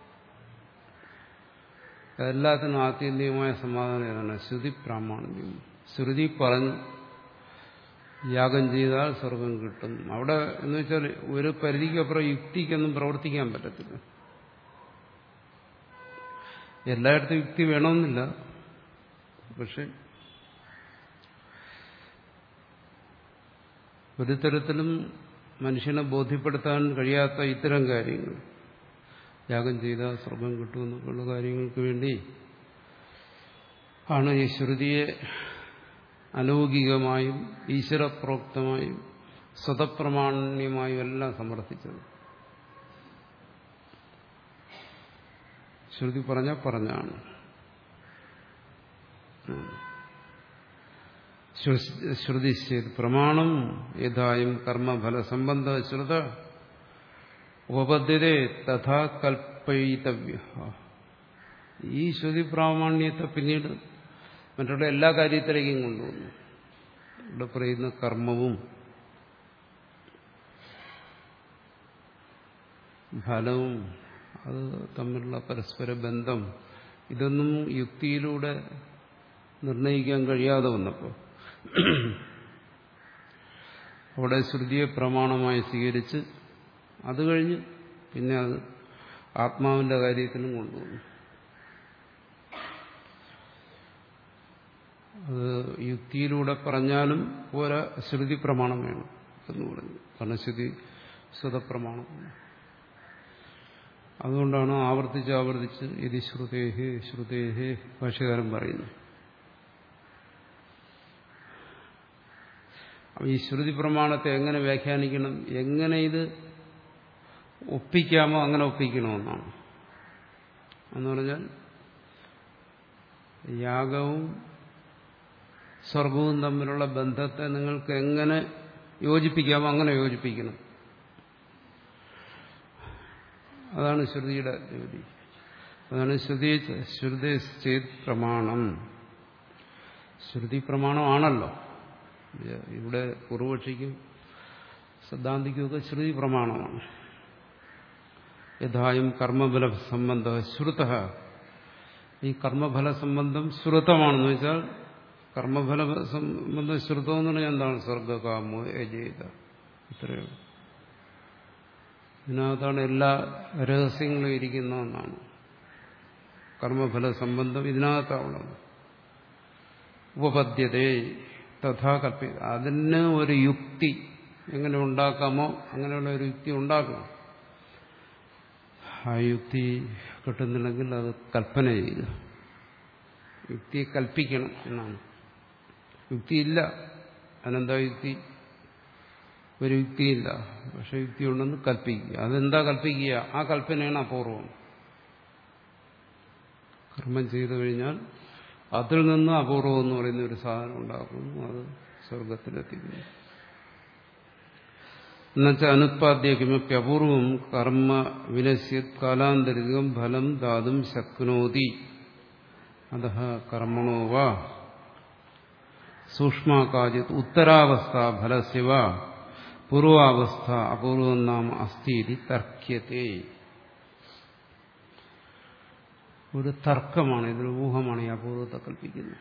എല്ലാത്തിനും ആത്യന്തികമായ സമാധാനം ഏതാണ് ശ്രുതി പ്രാമാണ്യം ശ്രുതി പറഞ്ഞു യാഗം ചെയ്താൽ സ്വർഗം കിട്ടും അവിടെ എന്ന് വെച്ചാൽ ഒരു പരിധിക്കപ്പുറം യുക്തിക്കൊന്നും പ്രവർത്തിക്കാൻ പറ്റത്തില്ല എല്ലായിടത്തും യുക്തി വേണമെന്നില്ല പക്ഷെ ഒരു തരത്തിലും മനുഷ്യനെ ബോധ്യപ്പെടുത്താൻ കഴിയാത്ത ഇത്തരം കാര്യങ്ങൾ യാഗം ചെയ്താൽ സ്വർഗം കിട്ടുമെന്നൊക്കെയുള്ള കാര്യങ്ങൾക്ക് വേണ്ടി ആണ് ഈ ശ്രുതിയെ അലൗകികമായും ഈശ്വരപ്രോക്തമായും സ്വതപ്രമാണ്യമായും എല്ലാം സമർത്ഥിച്ചത് ശ്രുതി പറഞ്ഞ പറഞ്ഞാണ് ശ്രുതി പ്രമാണം യഥായും കർമ്മഫല സംബന്ധ ശ്രുത ഉപപദ്ധ്യത തഥാ കൽപ്പയിതവ്യ ഈ ശ്രുതി പ്രാമാണ്യത്തെ പിന്നീട് മറ്റുള്ള എല്ലാ കാര്യത്തിലേക്കും കൊണ്ടുവന്നു ഇവിടെ പറയുന്ന കർമ്മവും ഫലവും അത് തമ്മിലുള്ള പരസ്പര ബന്ധം ഇതൊന്നും യുക്തിയിലൂടെ നിർണയിക്കാൻ കഴിയാതെ വന്നപ്പോൾ അവിടെ ശ്രുതിയെ പ്രമാണമായി സ്വീകരിച്ച് അത് കഴിഞ്ഞ് പിന്നെ അത് ആത്മാവിന്റെ കാര്യത്തിലും കൊണ്ടുവന്നു അത് യുക്തിയിലൂടെ പറഞ്ഞാലും പോരാ ശ്രുതി പ്രമാണം വേണം എന്ന് പറഞ്ഞു കാരണം ശ്രുതി സ്വതപ്രമാണമാണ് അതുകൊണ്ടാണ് ആവർത്തിച്ച് ആവർത്തിച്ച് ഇത് ശ്രുതേഹേ ശ്രുതേഹേ ഭാഷകാരൻ പറയുന്നു ഈ ശ്രുതി പ്രമാണത്തെ എങ്ങനെ വ്യാഖ്യാനിക്കണം എങ്ങനെ ഇത് ഒപ്പിക്കാമോ അങ്ങനെ ഒപ്പിക്കണമെന്നാണ് എന്ന് പറഞ്ഞാൽ യാഗവും സ്വർഗവും തമ്മിലുള്ള ബന്ധത്തെ നിങ്ങൾക്ക് എങ്ങനെ യോജിപ്പിക്കാമോ അങ്ങനെ യോജിപ്പിക്കണം അതാണ് ശ്രുതിയുടെ ജോലി അതാണ് ശ്രുതി ശ്രുതി ചെയ്ത് പ്രമാണം ശ്രുതി പ്രമാണമാണല്ലോ ഇവിടെ പൂർവപക്ഷിക്കും സിദ്ധാന്തിക്കുമൊക്കെ ശ്രുതി പ്രമാണമാണ് യഥായും കർമ്മഫല സംബന്ധ ശ്രുത ഈ കർമ്മഫല സംബന്ധം ശ്രുതമാണെന്ന് വെച്ചാൽ കർമ്മഫല സംബന്ധം ശ്രുതം എന്ന് പറഞ്ഞാൽ എന്താണ് സ്വർഗകാമോ യജയിത ഇത്രയുള്ളൂ ഇതിനകത്താണ് എല്ലാ രഹസ്യങ്ങളും ഇരിക്കുന്നതെന്നാണ് കർമ്മഫല സംബന്ധം ഇതിനകത്താവുള്ളത് ഉപപദ്യതേ തഥാ കൽപ്പി അതിന് ഒരു യുക്തി എങ്ങനെ ഉണ്ടാക്കാമോ അങ്ങനെയുള്ള ഒരു യുക്തി ഉണ്ടാക്കണം ആ യുക്തി കിട്ടുന്നില്ലെങ്കിൽ അത് കൽപ്പന ചെയ്യുക യുക്തിയെ കൽപ്പിക്കണം എന്നാണ് യുക്തിയില്ല അനന്താ യുക്തി ഒരു യുക്തിയില്ല പക്ഷെ യുക്തി ഉണ്ടെന്ന് കൽപ്പിക്കുക അതെന്താ കൽപ്പിക്കുക ആ കൽപ്പനയാണ് അപൂർവം കർമ്മം ചെയ്തു കഴിഞ്ഞാൽ അതിൽ നിന്ന് അപൂർവം എന്ന് പറയുന്ന ഒരു സാധനം ഉണ്ടാക്കുന്നു അത് സ്വർഗത്തിലെത്തിക്കുന്നു എന്നുവെച്ചാൽ അനുത്പാദ്യ കിമപ്പി അപൂർവം കർമ്മ വിനശ്യത് കാലാന്തരികം ഫലം ദാതും ശക്നോതി അത കർമ്മണോ വാ സൂക്ഷ്മാകാചിത് ഉത്തരാവസ്ഥ ഫലസ്യവ പൂർവാവസ്ഥ അപൂർവം നാം അസ്ഥിതി തർക്യത്തെ ഒരു തർക്കമാണ് ഇതൊരു ഊഹമാണ് ഈ അപൂർവത്തെ കൽപ്പിക്കുന്നത്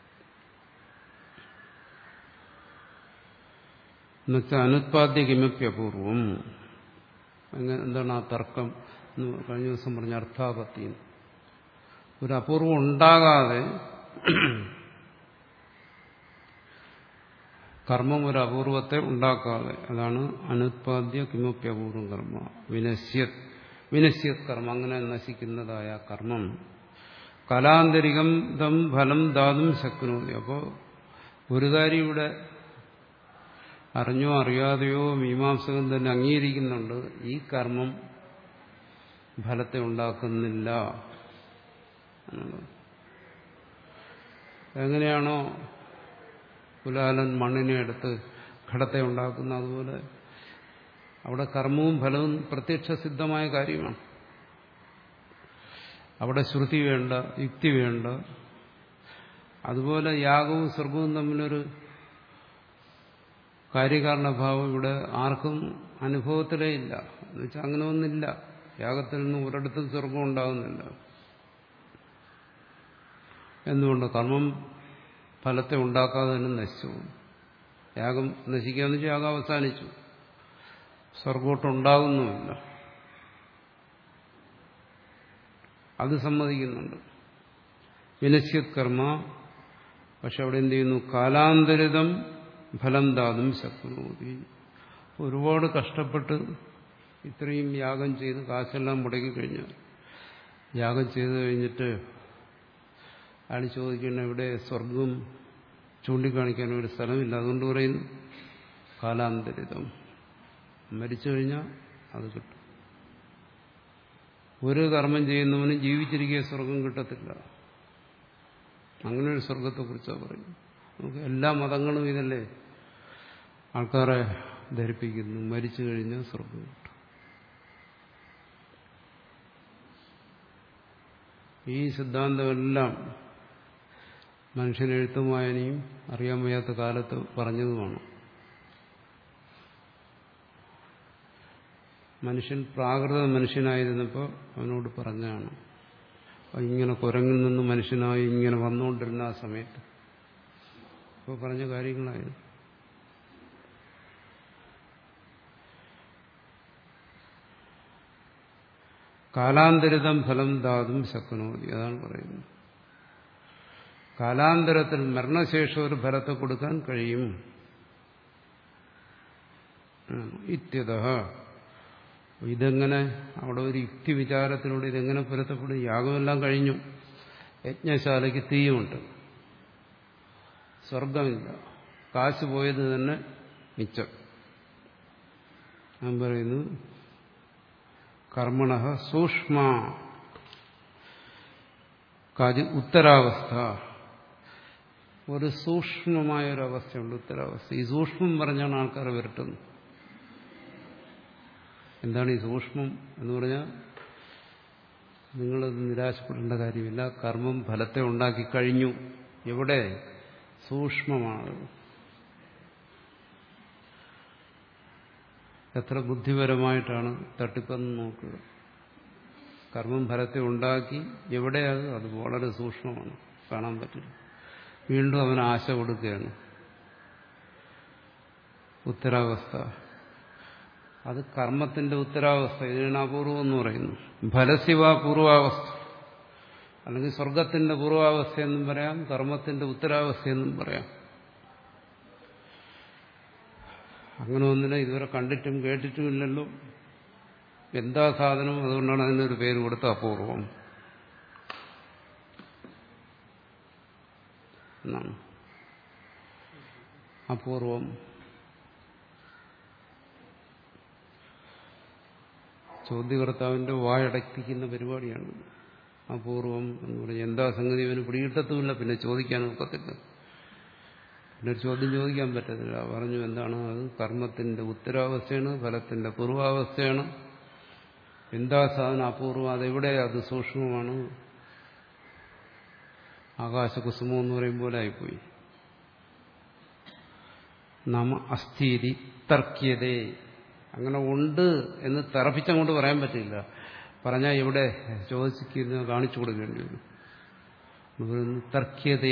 എന്നുവെച്ചാൽ അനുത്പാദ്യ കിമപ്യപൂർവം എന്താണ് ആ തർക്കം എന്ന് കഴിഞ്ഞ ദിവസം പറഞ്ഞ അർത്ഥാപത്തി ഒരു അപൂർവം ഉണ്ടാകാതെ കർമ്മം ഒരു അപൂർവത്തെ ഉണ്ടാക്കാതെ അതാണ് അനുത്പാദ്യ കിമപ്യപൂർവം കർമ്മ വിനശ്യത് വിനശ്യത് കർമ്മം അങ്ങനെ നശിക്കുന്നതായ കർമ്മം കലാന്തരികം ദം ഫലം ദാതും ശക്നോതി അപ്പോൾ ഒരു കാര്യം ഇവിടെ അറിഞ്ഞോ അറിയാതെയോ മീമാംസകൻ തന്നെ അംഗീകരിക്കുന്നുണ്ട് ഈ കർമ്മം ഫലത്തെ ഉണ്ടാക്കുന്നില്ല എങ്ങനെയാണോ കുലാലൻ മണ്ണിനെ എടുത്ത് ഘടത്തെ ഉണ്ടാക്കുന്ന അതുപോലെ അവിടെ കർമ്മവും ഫലവും പ്രത്യക്ഷ സിദ്ധമായ കാര്യമാണ് അവിടെ ശ്രുതി വേണ്ട യുക്തി വേണ്ട അതുപോലെ യാഗവും സ്വർഗവും തമ്മിലൊരു കാര്യകാരണഭാവം ഇവിടെ ആർക്കും അനുഭവത്തിലേ ഇല്ല എന്നുവെച്ചാൽ അങ്ങനെ ഒന്നില്ല യാഗത്തിൽ നിന്ന് ഒരിടത്തും സ്വർഗം ഉണ്ടാകുന്നില്ല എന്തുകൊണ്ട് കർമ്മം ഫലത്തെ ഉണ്ടാക്കാതെ തന്നെ നശിച്ചു യാഗം നശിക്കാന്ന് വെച്ചാൽ യാഗം അവസാനിച്ചു സ്വർഗോട്ടുണ്ടാകുന്നുമില്ല അത് സമ്മതിക്കുന്നുണ്ട് വിനശ്യത് കർമ്മ പക്ഷെ അവിടെ എന്ത് ചെയ്യുന്നു കാലാന്തരിതം ഫലം ദാതും ശക്നോതി ഒരുപാട് കഷ്ടപ്പെട്ട് ഇത്രയും യാഗം ചെയ്ത് കാശെല്ലാം മുടക്കി കഴിഞ്ഞാൽ യാഗം ചെയ്തു കഴിഞ്ഞിട്ട് അയാൾ ചോദിക്കുന്ന ഇവിടെ സ്വർഗം ചൂണ്ടിക്കാണിക്കാൻ ഒരു സ്ഥലമില്ല അതുകൊണ്ട് പറയുന്നു കാലാന്തരിതം മരിച്ചു കഴിഞ്ഞാൽ അത് കിട്ടും ഒരു കർമ്മം ചെയ്യുന്നവനും ജീവിച്ചിരിക്കുക സ്വർഗം കിട്ടത്തില്ല അങ്ങനെ ഒരു സ്വർഗത്തെക്കുറിച്ചാണ് പറയുന്നത് നമുക്ക് എല്ലാ മതങ്ങളും ഇതല്ലേ ആൾക്കാരെ ധരിപ്പിക്കുന്നു മരിച്ചു കഴിഞ്ഞാൽ സ്വർഗം കിട്ടും ഈ സിദ്ധാന്തമെല്ലാം മനുഷ്യനെഴുത്തും വായനയും അറിയാൻ വയ്യാത്ത കാലത്ത് പറഞ്ഞതുമാണ് മനുഷ്യൻ പ്രാകൃത മനുഷ്യനായിരുന്നപ്പോൾ അവനോട് പറഞ്ഞാണ് ഇങ്ങനെ കുരങ്ങിൽ നിന്ന് മനുഷ്യനായി ഇങ്ങനെ വന്നുകൊണ്ടിരുന്ന ആ സമയത്ത് ഇപ്പോൾ പറഞ്ഞ കാര്യങ്ങളായിരുന്നു കാലാന്തരിതം ഫലം ദാതും ശക്നോതി അതാണ് പറയുന്നത് കാലാന്തരത്തിൽ മരണശേഷം ഒരു ഫലത്തെ കൊടുക്കാൻ കഴിയും ഇത്യത ഇതെങ്ങനെ അവിടെ ഒരു യുക്തി വിചാരത്തിലൂടെ ഇതെങ്ങനെ പുരത്തപ്പെടും യാഗമെല്ലാം കഴിഞ്ഞു യജ്ഞശാലയ്ക്ക് തീയുമുണ്ട് സ്വർഗമില്ല കാശ് പോയത് തന്നെ മിച്ചം ഞാൻ പറയുന്നു കർമ്മണ സൂക്ഷ്മ കാജി ഉത്തരാവസ്ഥ ഒരു സൂക്ഷ്മമായ ഒരു അവസ്ഥയുണ്ട് ഉത്തരാവസ്ഥ ഈ സൂക്ഷ്മം പറഞ്ഞാണ് ആൾക്കാർ വരട്ടുന്നത് എന്താണ് ഈ സൂക്ഷ്മം എന്ന് പറഞ്ഞാൽ നിങ്ങളത് നിരാശപ്പെടേണ്ട കാര്യമില്ല കർമ്മം ഫലത്തെ ഉണ്ടാക്കി കഴിഞ്ഞു എവിടെ സൂക്ഷ്മമാണ് എത്ര ബുദ്ധിപരമായിട്ടാണ് തട്ടിപ്പെന്ന് നോക്കുക കർമ്മം ഫലത്തെ ഉണ്ടാക്കി എവിടെയത് അത് വളരെ സൂക്ഷ്മമാണ് കാണാൻ പറ്റില്ല വീണ്ടും അവന് ആശ കൊടുക്കുകയാണ് ഉത്തരാവസ്ഥ അത് കർമ്മത്തിന്റെ ഉത്തരാവസ്ഥ ഇതിനാണ് അപൂർവം എന്ന് പറയുന്നു ഫലശിവ പൂർവാവസ്ഥ അല്ലെങ്കിൽ സ്വർഗത്തിന്റെ പൂർവാവസ്ഥ എന്നും പറയാം കർമ്മത്തിന്റെ ഉത്തരാവസ്ഥ എന്നും പറയാം അങ്ങനെ ഒന്നിനെ ഇതുവരെ കണ്ടിട്ടും കേട്ടിട്ടുമില്ലല്ലോ എന്താ സാധനം അതുകൊണ്ടാണ് അതിനൊരു പേര് കൊടുത്ത അപൂർവം എന്നാണ് അപൂർവം ചോദ്യകർത്താവിന്റെ വായടക്കിക്കുന്ന പരിപാടിയാണ് അപൂർവം എന്ന് പറഞ്ഞാൽ എന്താ സംഗതി അവന് പിടികിട്ടത്തുമില്ല പിന്നെ ചോദിക്കാൻ ഒക്കത്തില്ല പിന്നെ ഒരു ചോദ്യം ചോദിക്കാൻ പറ്റത്തില്ല പറഞ്ഞു എന്താണ് അത് കർമ്മത്തിന്റെ ഉത്തരാവസ്ഥയാണ് ഫലത്തിന്റെ പൂർവാവസ്ഥയാണ് എന്താ സാധനം അപൂർവം അതെവിടെ അത് സൂക്ഷ്മമാണ് ആകാശകുസുമം എന്ന് പറയും പോലെ ആയിപ്പോയി നമ അസ്ഥിതി തർക്കിയതേ അങ്ങനെ ഉണ്ട് എന്ന് തറപ്പിച്ചങ്ങോട്ട് പറയാൻ പറ്റില്ല പറഞ്ഞാൽ ഇവിടെ ചോദിക്കുന്ന കാണിച്ചു കൊടുക്കേണ്ടി വരും തർക്കിയതേ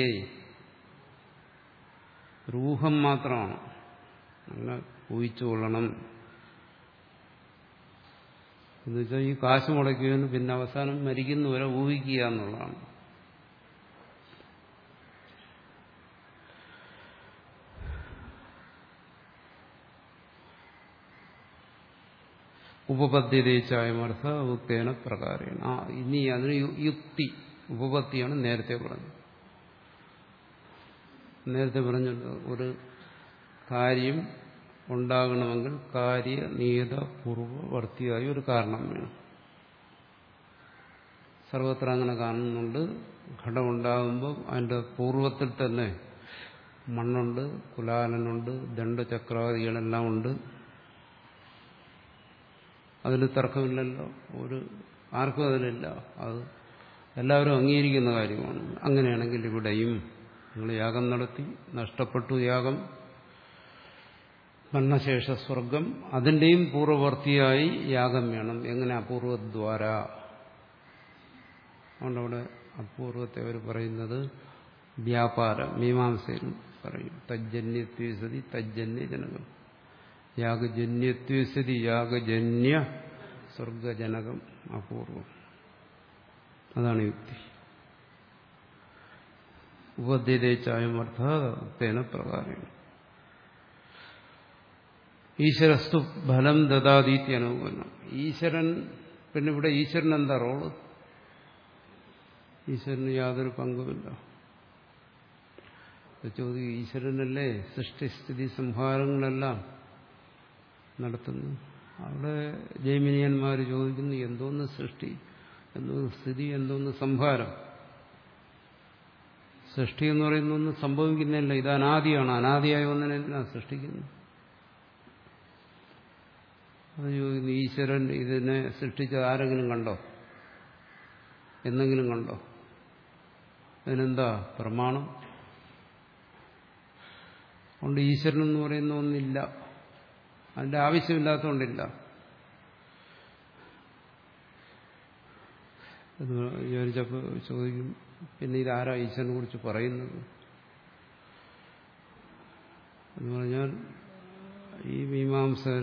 രൂഹം മാത്രമാണ് അങ്ങനെ ഊഹിച്ചുകൊള്ളണം എന്നുവെച്ചാൽ ഈ കാശ് മുടക്കിയതിന് പിന്നെ അവസാനം മരിക്കുന്നവരെ ഊഹിക്കുക എന്നുള്ളതാണ് ഉപപദ്ധ്യതേച്ചായമർത്ഥ ഉക്തേന പ്രകാരേണ ആ ഇനി അതിന് യുക്തി ഉപപത്തിയാണ് നേരത്തെ പറഞ്ഞത് നേരത്തെ പറഞ്ഞല്ലോ ഒരു കാര്യം ഉണ്ടാകണമെങ്കിൽ കാര്യ നിയത പൂർവവർത്തിയായ ഒരു കാരണം വേണം സർവത്ര അങ്ങനെ കാണുന്നുണ്ട് ഘടമുണ്ടാകുമ്പോൾ അതിന്റെ പൂർവത്തിൽ തന്നെ മണ്ണുണ്ട് കുലാലനുണ്ട് ദണ്ഡചക്രാദികളെല്ലാം ഉണ്ട് അതിന് തർക്കമില്ലല്ലോ ഒരു ആർക്കും അതിലില്ല അത് എല്ലാവരും അംഗീകരിക്കുന്ന കാര്യമാണ് അങ്ങനെയാണെങ്കിൽ ഇവിടെയും നിങ്ങൾ യാഗം നടത്തി നഷ്ടപ്പെട്ടു യാഗം മരണശേഷ സ്വർഗം അതിന്റെയും പൂർവവർത്തിയായി യാഗം വേണം എങ്ങനെ അപൂർവദ്വാര അതുകൊണ്ട് അവിടെ അപൂർവത്തെ അവർ പറയുന്നത് വ്യാപാരം മീമാംസയിൽ പറയും തജ്ജന്യത്വസതി തജ്ജന്യ ജനകം യാഗജന്യത്വസതി യാഗജന്യ സ്വർഗജനകം അപൂർവം അതാണ് യുക്തി ഉപദ്ധ്യതേച്ചായമർത്ഥ തേന പ്രകാരം ഈശ്വരസ്തു ഫലം ദദാതീത്തി അനുകൂലം ഈശ്വരൻ പിന്നെ ഇവിടെ ഈശ്വരൻ എന്താ റോള് ഈശ്വരന് യാതൊരു പങ്കുമില്ല ചോദിക്കും ഈശ്വരനല്ലേ സൃഷ്ടിസ്ഥിതി സംഹാരങ്ങളെല്ലാം നടത്തുന്നു അവിടെ ജൈമിനിയന്മാർ ചോദിക്കുന്നു എന്തോന്ന് സൃഷ്ടി എന്തോന്ന് സ്ഥിതി എന്തോന്ന് സംഹാരം സൃഷ്ടി എന്ന് പറയുന്ന ഒന്നും സംഭവിക്കുന്നില്ല ഇത് അനാദിയാണ് അനാദിയായ ഒന്നിനെ എന്തിനാണ് സൃഷ്ടിക്കുന്നത് അത് ചോദിക്കുന്നു ഈശ്വരൻ ഇതിനെ സൃഷ്ടിച്ചത് ആരെങ്കിലും കണ്ടോ എന്നെങ്കിലും കണ്ടോ അതിനെന്താ പ്രമാണം അതുകൊണ്ട് ഈശ്വരൻ എന്ന് പറയുന്ന ഒന്നില്ല അതിന്റെ ആവശ്യമില്ലാത്തതുകൊണ്ടില്ല എന്ന് വിചാരിച്ചപ്പോൾ ചോദിക്കും പിന്നെ ഇതാരാ ഈശ്വരനെ കുറിച്ച് പറയുന്നത് എന്ന് പറഞ്ഞാൽ ഈ മീമാംസകർ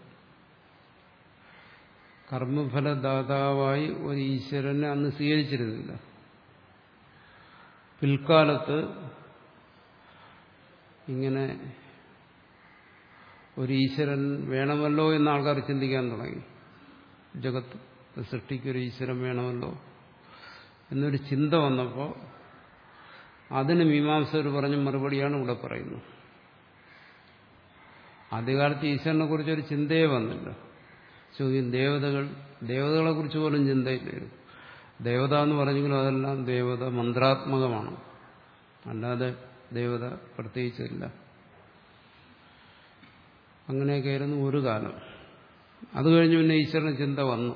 കർമ്മഫലദാതാവായി ഒരു ഈശ്വരനെ അന്ന് സ്വീകരിച്ചിരുന്നില്ല പിൽക്കാലത്ത് ഇങ്ങനെ ഒരു ഈശ്വരൻ വേണമല്ലോ എന്ന് ആൾക്കാർ ചിന്തിക്കാൻ തുടങ്ങി ജഗത്ത് സൃഷ്ടിക്കൊരു ഈശ്വരൻ വേണമല്ലോ എന്നൊരു ചിന്ത വന്നപ്പോൾ അതിന് മീമാംസകർ പറഞ്ഞ മറുപടിയാണ് ഇവിടെ പറയുന്നത് ആദ്യകാലത്ത് ഈശ്വരനെ കുറിച്ചൊരു ചിന്തയെ വന്നില്ല ചോദ്യം ദേവതകൾ ദേവതകളെ കുറിച്ച് പോലും ചിന്തയില്ലായിരുന്നു ദേവത എന്ന് പറഞ്ഞെങ്കിലും അതെല്ലാം ദേവത മന്ത്രാത്മകമാണ് അല്ലാതെ ദേവത പ്രത്യേകിച്ചില്ല അങ്ങനെയൊക്കെയായിരുന്നു ഒരു കാലം അത് കഴിഞ്ഞ് പിന്നെ ഈശ്വരന ചിന്ത വന്നു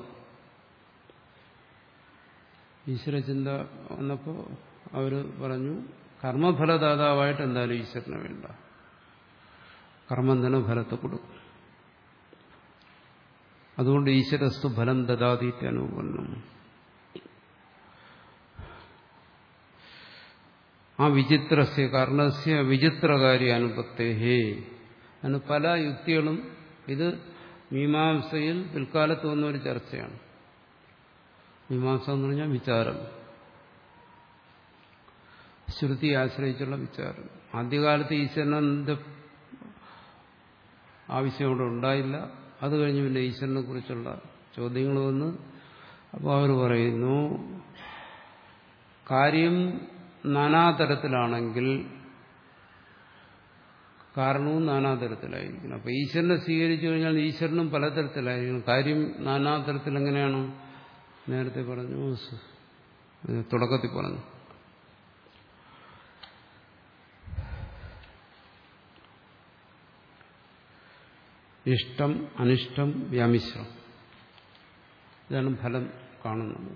ഈശ്വര ചിന്ത വന്നപ്പോൾ അവർ പറഞ്ഞു കർമ്മഫലദാതാവായിട്ട് എന്തായാലും ഈശ്വരനെ വേണ്ട കർമ്മം തന്നെ ഫലത്തെ കൊടുക്കും അതുകൊണ്ട് ഈശ്വരസ്തു ഫലം ദദാതീത്യനുപന്നം ആ വിചിത്രസ്യ കാരണസ്യ വിചിത്രകാര്യ അനുപത്തേഹേ അതിന് പല യുക്തികളും ഇത് മീമാംസയിൽ പിൽക്കാലത്ത് വന്ന ഒരു ചർച്ചയാണ് മീമാംസ എന്ന് പറഞ്ഞാൽ വിചാരം ശ്രുതി ആശ്രയിച്ചുള്ള വിചാരം ആദ്യകാലത്ത് ഈശ്വരനെന്ത് ആവശ്യം അവിടെ ഉണ്ടായില്ല അത് കഴിഞ്ഞ് പിന്നെ ഈശ്വരനെ കുറിച്ചുള്ള ചോദ്യങ്ങൾ വന്ന് അപ്പോൾ അവർ പറയുന്നു കാര്യം നാനാതരത്തിലാണെങ്കിൽ കാരണവും നാനാതരത്തിലായിരിക്കണം അപ്പൊ ഈശ്വരനെ സ്വീകരിച്ചു കഴിഞ്ഞാൽ ഈശ്വരനും പലതരത്തിലായിരിക്കണം കാര്യം നാനാതരത്തിൽ എങ്ങനെയാണ് നേരത്തെ പറഞ്ഞു തുടക്കത്തിൽ പറഞ്ഞു ഇഷ്ടം അനിഷ്ടം വ്യാമിശ്രം ഇതാണ് ഫലം കാണുന്നത്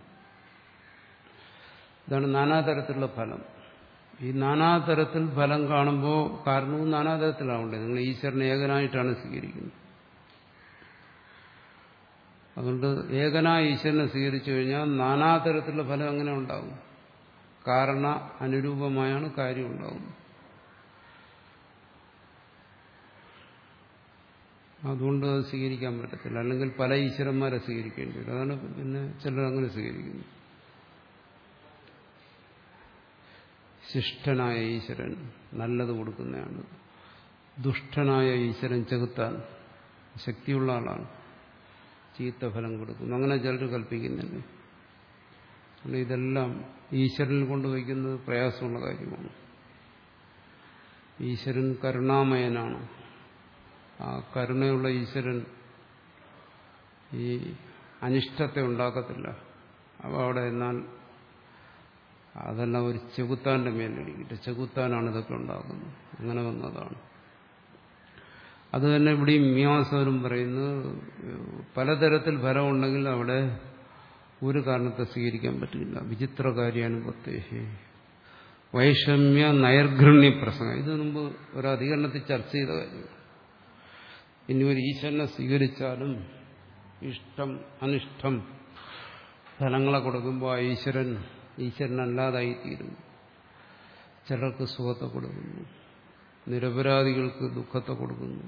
ഇതാണ് നാനാതരത്തിലുള്ള ഫലം ഈ നാനാതരത്തിൽ ഫലം കാണുമ്പോൾ കാരണവും നാനാതരത്തിലാവണ്ടേ നിങ്ങൾ ഈശ്വരനെ ഏകനായിട്ടാണ് സ്വീകരിക്കുന്നത് അതുകൊണ്ട് ഏകനായ ഈശ്വരനെ സ്വീകരിച്ചു കഴിഞ്ഞാൽ നാനാതരത്തിലുള്ള ഫലം എങ്ങനെ ഉണ്ടാകും കാരണ അനുരൂപമായാണ് കാര്യം ഉണ്ടാകുന്നത് അതുകൊണ്ട് അത് സ്വീകരിക്കാൻ പറ്റത്തില്ല അല്ലെങ്കിൽ പല ഈശ്വരന്മാരെ സ്വീകരിക്കേണ്ടി വരും അതാണ് പിന്നെ ചിലർ അങ്ങനെ സ്വീകരിക്കുന്നു ശിഷ്ടനായ ഈശ്വരൻ നല്ലത് കൊടുക്കുന്നതാണ് ദുഷ്ടനായ ഈശ്വരൻ ചെകുത്താൻ ശക്തിയുള്ള ആളാണ് ചീത്ത ഫലം കൊടുക്കുന്നു അങ്ങനെ ചിലർ കൽപ്പിക്കുന്നില്ലേ ഇതെല്ലാം ഈശ്വരനിൽ കൊണ്ടുവയ്ക്കുന്നത് പ്രയാസമുള്ള കാര്യമാണ് ഈശ്വരൻ കരുണാമയനാണ് ആ കരുണയുള്ള ഈശ്വരൻ ഈ അനിഷ്ടത്തെ ഉണ്ടാക്കത്തില്ല അപ്പോൾ അവിടെ എന്നാൽ അതെല്ലാം ഒരു ചെകുത്താന്റെ മേലിരിക്കട്ടെ ചെകുത്താനാണ് ഇതൊക്കെ ഉണ്ടാക്കുന്നത് അങ്ങനെ വന്നതാണ് അത് തന്നെ ഇവിടെയും മീമാസവരും പറയുന്നത് പലതരത്തിൽ ഫലമുണ്ടെങ്കിൽ അവിടെ ഒരു കാരണത്തെ സ്വീകരിക്കാൻ പറ്റില്ല വിചിത്ര കാര്യാനുപത്തേഹി വൈഷമ്യ നൈർഘൃണ്യ പ്രസംഗം ഇത് മുമ്പ് ഒരു അധികരണത്തിൽ ചർച്ച ചെയ്ത കാര്യം ഇനി ഒരു ഈശ്വരനെ സ്വീകരിച്ചാലും ഇഷ്ടം അനിഷ്ടം ഫലങ്ങളെ കൊടുക്കുമ്പോൾ ആ ഈശ്വരൻ ഈശ്വരനല്ലാതായിത്തീരുന്നു ചിലർക്ക് സുഖത്തെ കൊടുക്കുന്നു നിരപരാധികൾക്ക് ദുഃഖത്തെ കൊടുക്കുന്നു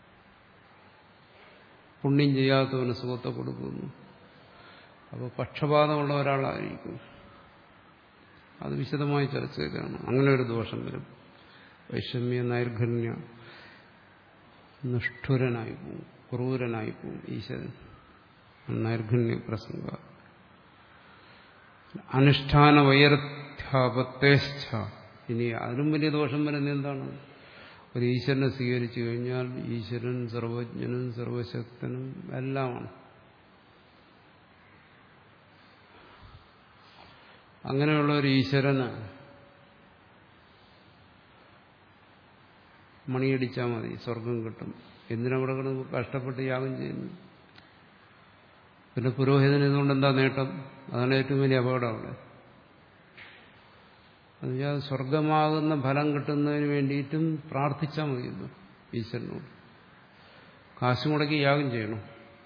പുണ്യം ചെയ്യാത്തവന് സുഖത്തെ കൊടുക്കുന്നു അപ്പോൾ പക്ഷപാതമുള്ള ഒരാളായിരിക്കും അത് വിശദമായി ചർച്ച ചെയ്തതാണ് അങ്ങനെ ഒരു ദോഷം വരും വൈഷമ്യ നൈർഘണ്യ നിഷ്ഠുരനായി പോവും ക്രൂരനായി പോവും ഈശ്വരൻ നൈർഘണ്യ പ്രസംഗ അനുഷ്ഠാന വൈരധ്യാപത്തേച്ഛ ഇനി അതിലും വലിയ ദോഷം വരുന്നത് എന്താണ് ഒരു ഈശ്വരനെ സ്വീകരിച്ചു കഴിഞ്ഞാൽ ഈശ്വരൻ സർവജ്ഞനും സർവശക്തനും എല്ലാമാണ് അങ്ങനെയുള്ള ഒരു ഈശ്വരന് മണിയടിച്ചാൽ മതി സ്വർഗം കിട്ടും എന്തിനവിടെ കിടന്ന് കഷ്ടപ്പെട്ട് യാഗം ചെയ്യുന്നു പിന്നെ പുരോഹിതന് ഇതുകൊണ്ട് എന്താ നേട്ടം അതാണ് ഏറ്റവും വലിയ അപകടം അവിടെ എന്നുവെച്ചാൽ സ്വർഗമാകുന്ന ഫലം കിട്ടുന്നതിന് വേണ്ടിയിട്ടും പ്രാർത്ഥിച്ചാൽ മതിയല്ലോ ഈശ്വരനോട് കാശ് മുടക്കി യാഗം ചെയ്യണം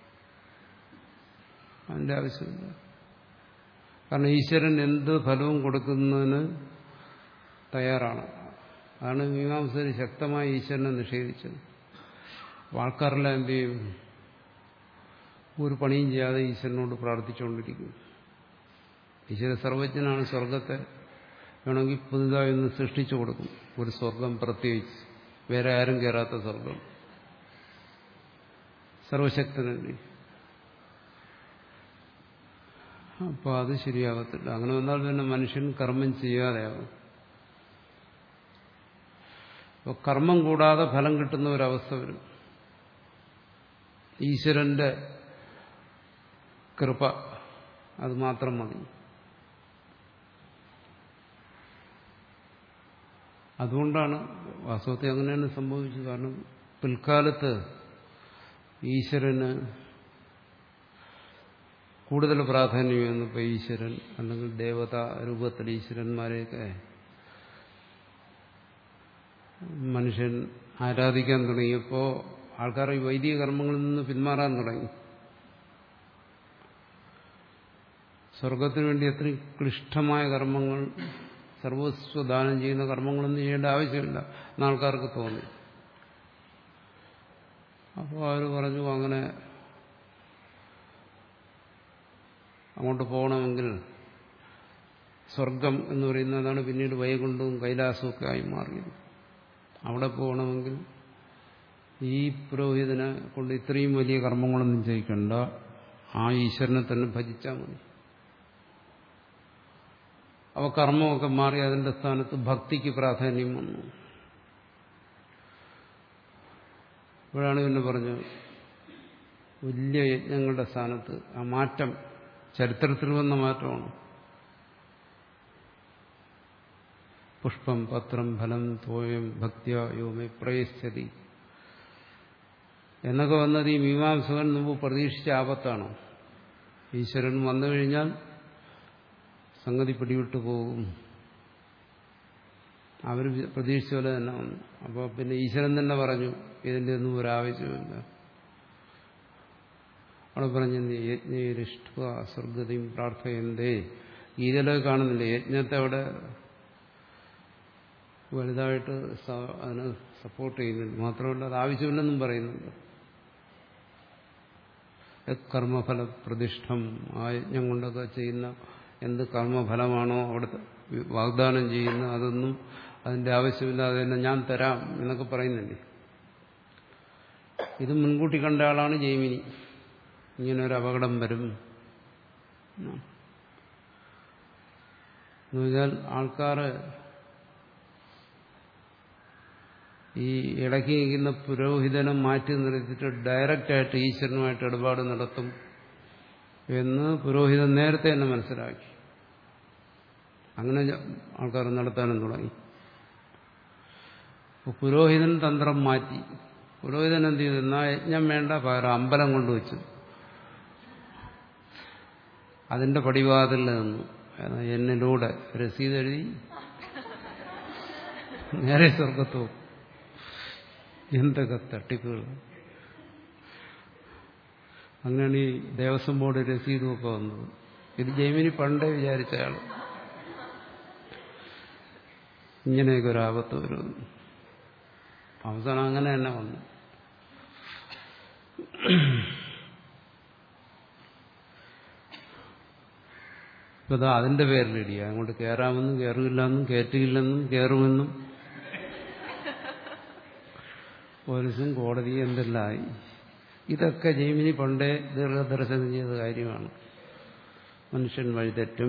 അതിന്റെ ആവശ്യമില്ല കാരണം ഈശ്വരൻ എന്ത് ഫലവും കൊടുക്കുന്നതിന് തയ്യാറാണ് അതാണ് മീമാംസകർ ശക്തമായി ഈശ്വരനെ നിഷേധിച്ചത് ആൾക്കാരെല്ലാം എന്ത് ചെയ്യും ഒരു പണിയും ചെയ്യാതെ ഈശ്വരനോട് പ്രാർത്ഥിച്ചുകൊണ്ടിരിക്കും ഈശ്വര സർവജ്ഞനാണ് സ്വർഗത്തെ വേണമെങ്കിൽ പുതുതായി ഒന്ന് സൃഷ്ടിച്ചു കൊടുക്കും ഒരു സ്വർഗം പ്രത്യേകിച്ച് വേറെ ആരും കയറാത്ത സ്വർഗം സർവശക്തനല്ലേ അപ്പോൾ അത് ശരിയാകത്തില്ല അങ്ങനെ വന്നാൽ പിന്നെ മനുഷ്യൻ കർമ്മം ചെയ്യാതെയാകും അപ്പോൾ കർമ്മം കൂടാതെ ഫലം കിട്ടുന്ന ഒരവസ്ഥ വരും ഈശ്വരന്റെ കൃപ അത് മാത്രം മതി അതുകൊണ്ടാണ് വാസ്തവത്തിൽ അങ്ങനെയാണ് സംഭവിച്ചത് കാരണം പിൽക്കാലത്ത് ഈശ്വരന് കൂടുതൽ പ്രാധാന്യം വന്നപ്പോൾ ഈശ്വരൻ അല്ലെങ്കിൽ ദേവത രൂപത്തിൽ ഈശ്വരന്മാരെയൊക്കെ മനുഷ്യൻ ആരാധിക്കാൻ തുടങ്ങിയപ്പോൾ ആൾക്കാർ ഈ വൈദിക കർമ്മങ്ങളിൽ നിന്ന് പിന്മാറാൻ തുടങ്ങി സ്വർഗത്തിനു വേണ്ടി എത്രയും ക്ലിഷ്ടമായ കർമ്മങ്ങൾ സർവസ്വദാനം ചെയ്യുന്ന കർമ്മങ്ങളൊന്നും ചെയ്യേണ്ട ആവശ്യമില്ല എന്ന് ആൾക്കാർക്ക് തോന്നി അപ്പോൾ അവർ പറഞ്ഞു അങ്ങനെ അങ്ങോട്ട് പോകണമെങ്കിൽ സ്വർഗം എന്ന് പറയുന്നതാണ് പിന്നീട് വൈകുണ്ഠവും കൈലാസവും ഒക്കെ ആയി മാറിയത് അവിടെ പോകണമെങ്കിൽ ഈ പുരോഹിതനെ കൊണ്ട് ഇത്രയും വലിയ കർമ്മങ്ങളൊന്നും ചെയ്യിക്കണ്ട ആ ഈശ്വരനെ തന്നെ ഭജിച്ചാൽ മതി അവ കർമ്മമൊക്കെ മാറി അതിന്റെ സ്ഥാനത്ത് ഭക്തിക്ക് പ്രാധാന്യം വന്നു ഇപ്പോഴാണ് പിന്നെ പറഞ്ഞു വലിയ യജ്ഞങ്ങളുടെ സ്ഥാനത്ത് ആ മാറ്റം ചരിത്രത്തിൽ വന്ന മാറ്റമാണ് പുഷ്പം പത്രം ഫലം തോയം ഭക്തിയ യോമെ പ്രയശ്ചതി എന്നൊക്കെ വന്നത് ഈ മീമാംസകൻ മുമ്പ് പ്രതീക്ഷിച്ച ആപത്താണ് ഈശ്വരൻ വന്നു കഴിഞ്ഞാൽ സംഗതി പിടിവിട്ടു പോകും അവർ പ്രതീക്ഷിച്ച പോലെ തന്നെ വന്നു അപ്പോൾ പിന്നെ ഈശ്വരൻ തന്നെ പറഞ്ഞു ഇതിൻ്റെ ഒന്നും ഒരാവശ്യമില്ല അവിടെ പറഞ്ഞു യജ്ഞരിഷ്ഠ സ്വർഗതയും പ്രാർത്ഥയന്തേ ഗീതയിലൊക്കെ കാണുന്നില്ലേ യജ്ഞത്തെ അവിടെ വലുതായിട്ട് അതിന് സപ്പോർട്ട് ചെയ്യുന്നുണ്ട് മാത്രമല്ല അത് ആവശ്യമില്ലെന്നും പറയുന്നുണ്ട് കർമ്മഫല പ്രതിഷ്ഠം ആ യജ്ഞം കൊണ്ടൊക്കെ ചെയ്യുന്ന എന്ത് കർമ്മഫലമാണോ അവിടെ വാഗ്ദാനം ചെയ്യുന്ന അതൊന്നും അതിന്റെ ആവശ്യമില്ലാതെ തന്നെ ഞാൻ തരാം എന്നൊക്കെ പറയുന്നുണ്ട് ഇത് മുൻകൂട്ടി കണ്ട ആളാണ് ജൈമിനി ഇങ്ങനെ ഒരു അപകടം വരും എന്നുവെച്ചാൽ ആൾക്കാര് ഈ ഇടയ്ക്ക് നിൽക്കുന്ന പുരോഹിതനെ മാറ്റി നിർത്തിയിട്ട് ഡയറക്റ്റായിട്ട് ഈശ്വരനുമായിട്ട് ഇടപാട് നടത്തും എന്ന് പുരോഹിതൻ നേരത്തെ തന്നെ മനസ്സിലാക്കി അങ്ങനെ ആൾക്കാർ നടത്താനും തുടങ്ങി പുരോഹിതൻ തന്ത്രം മാറ്റി പുരോഹിതൻ എന്ത് ചെയ്തു എന്നാ യജ്ഞം വേണ്ട പകരം അമ്പലം കൊണ്ടുവച്ചു അതിന്റെ പടിവാതിൽ നിന്നു എന്നിലൂടെ രസീത് എഴുതി നേരെ സ്വർഗത്തു എന്തൊക്കെ തട്ടിപ്പുകൾ അങ്ങനെയാണ് ഈ ദേവസ്വം ബോർഡ് രസീതും ഒക്കെ വന്നത് ഇത് ജൈമിനി പണ്ടേ വിചാരിച്ച ആൾ ഇങ്ങനെയൊക്കെ ഒരു ആപത്ത് വരും അവസാനം അങ്ങനെ തന്നെ വന്നു ഇപ്പൊ അതാ അതിന്റെ പേരിലിടിയ അങ്ങോട്ട് കയറാമെന്നും കയറില്ലെന്നും കയറ്റിയില്ലെന്നും കയറുമെന്നും പോലീസും കോടതിയും എന്തെല്ലാമായി ഇതൊക്കെ ജൈമിനി പണ്ടേ ദീർഘദർശനം ചെയ്ത കാര്യമാണ് മനുഷ്യൻ വഴിതെറ്റും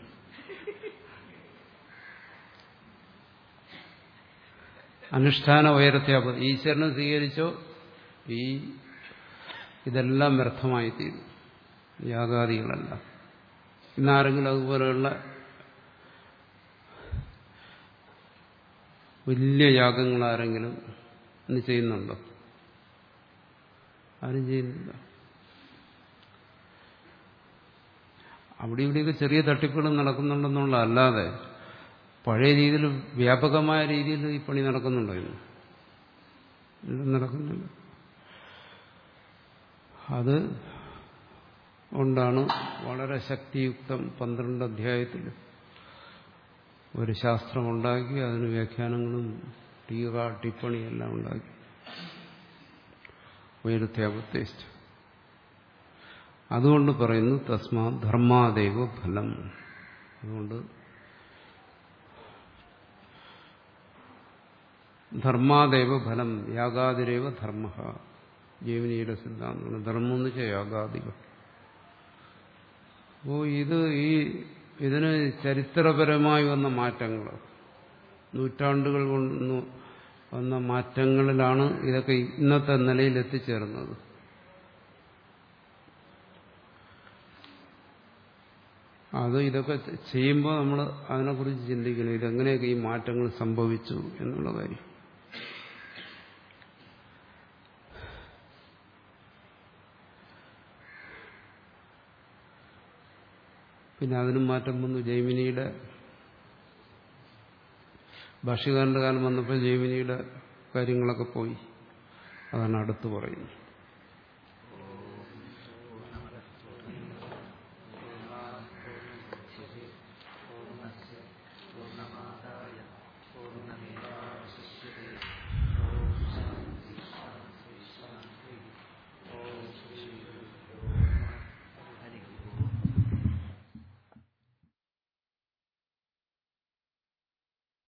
അനുഷ്ഠാന ഉയരത്തെ ഈശ്വരനെ സ്വീകരിച്ചോ ഈ ഇതെല്ലാം വ്യർത്ഥമായി തീരും യാഗാദികളല്ല ഇന്നാരെങ്കിലും അതുപോലെയുള്ള വലിയ യാഗങ്ങൾ ആരെങ്കിലും ഇന്ന് ചെയ്യുന്നുണ്ടോ ആരും ചെയ്യുന്നില്ല അവിടെ ഇവിടെയൊക്കെ ചെറിയ തട്ടിപ്പുകൾ നടക്കുന്നുണ്ടെന്നുള്ള അല്ലാതെ പഴയ രീതിയിൽ വ്യാപകമായ രീതിയിൽ ഈ പണി നടക്കുന്നുണ്ടോ ഇന്ന് ഇല്ല നടക്കുന്നില്ല അത് കൊണ്ടാണ് വളരെ ശക്തിയുക്തം പന്ത്രണ്ട് അധ്യായത്തിൽ ഒരു ശാസ്ത്രമുണ്ടാക്കി അതിന് വ്യാഖ്യാനങ്ങളും ടീക ടിപ്പണിയെല്ലാം ഉണ്ടാക്കി ഉയർത്തിയാപത്തേസ്റ്റ് അതുകൊണ്ട് പറയുന്നു തസ്മാ ധർമാദേവ ഫലം അതുകൊണ്ട് ധർമാദേവ ഫലം യാഗാതിരേവ ധർമ്മ ജീവനിയുടെ സിദ്ധാന്തമാണ് ധർമ്മം എന്ന് വെച്ചാൽ യാഗാദികൾ അപ്പോൾ ഇത് ഈ ഇതിന് ചരിത്രപരമായി വന്ന മാറ്റങ്ങൾ നൂറ്റാണ്ടുകൾ കൊണ്ട് വന്ന മാറ്റങ്ങളിലാണ് ഇതൊക്കെ ഇന്നത്തെ നിലയിൽ എത്തിച്ചേർന്നത് അത് ഇതൊക്കെ ചെയ്യുമ്പോൾ നമ്മൾ അതിനെക്കുറിച്ച് ചിന്തിക്കണം ഇതെങ്ങനെയൊക്കെ ഈ മാറ്റങ്ങൾ സംഭവിച്ചു എന്നുള്ള കാര്യം പിന്നെ അതിനും മാറ്റം വന്നു ജൈമിനിയുടെ ഭാഷ്യകാരന്റെ കാലം വന്നപ്പോൾ ജൈമിനിയുടെ കാര്യങ്ങളൊക്കെ പോയി അതാണ് അടുത്ത് പറയുന്നത്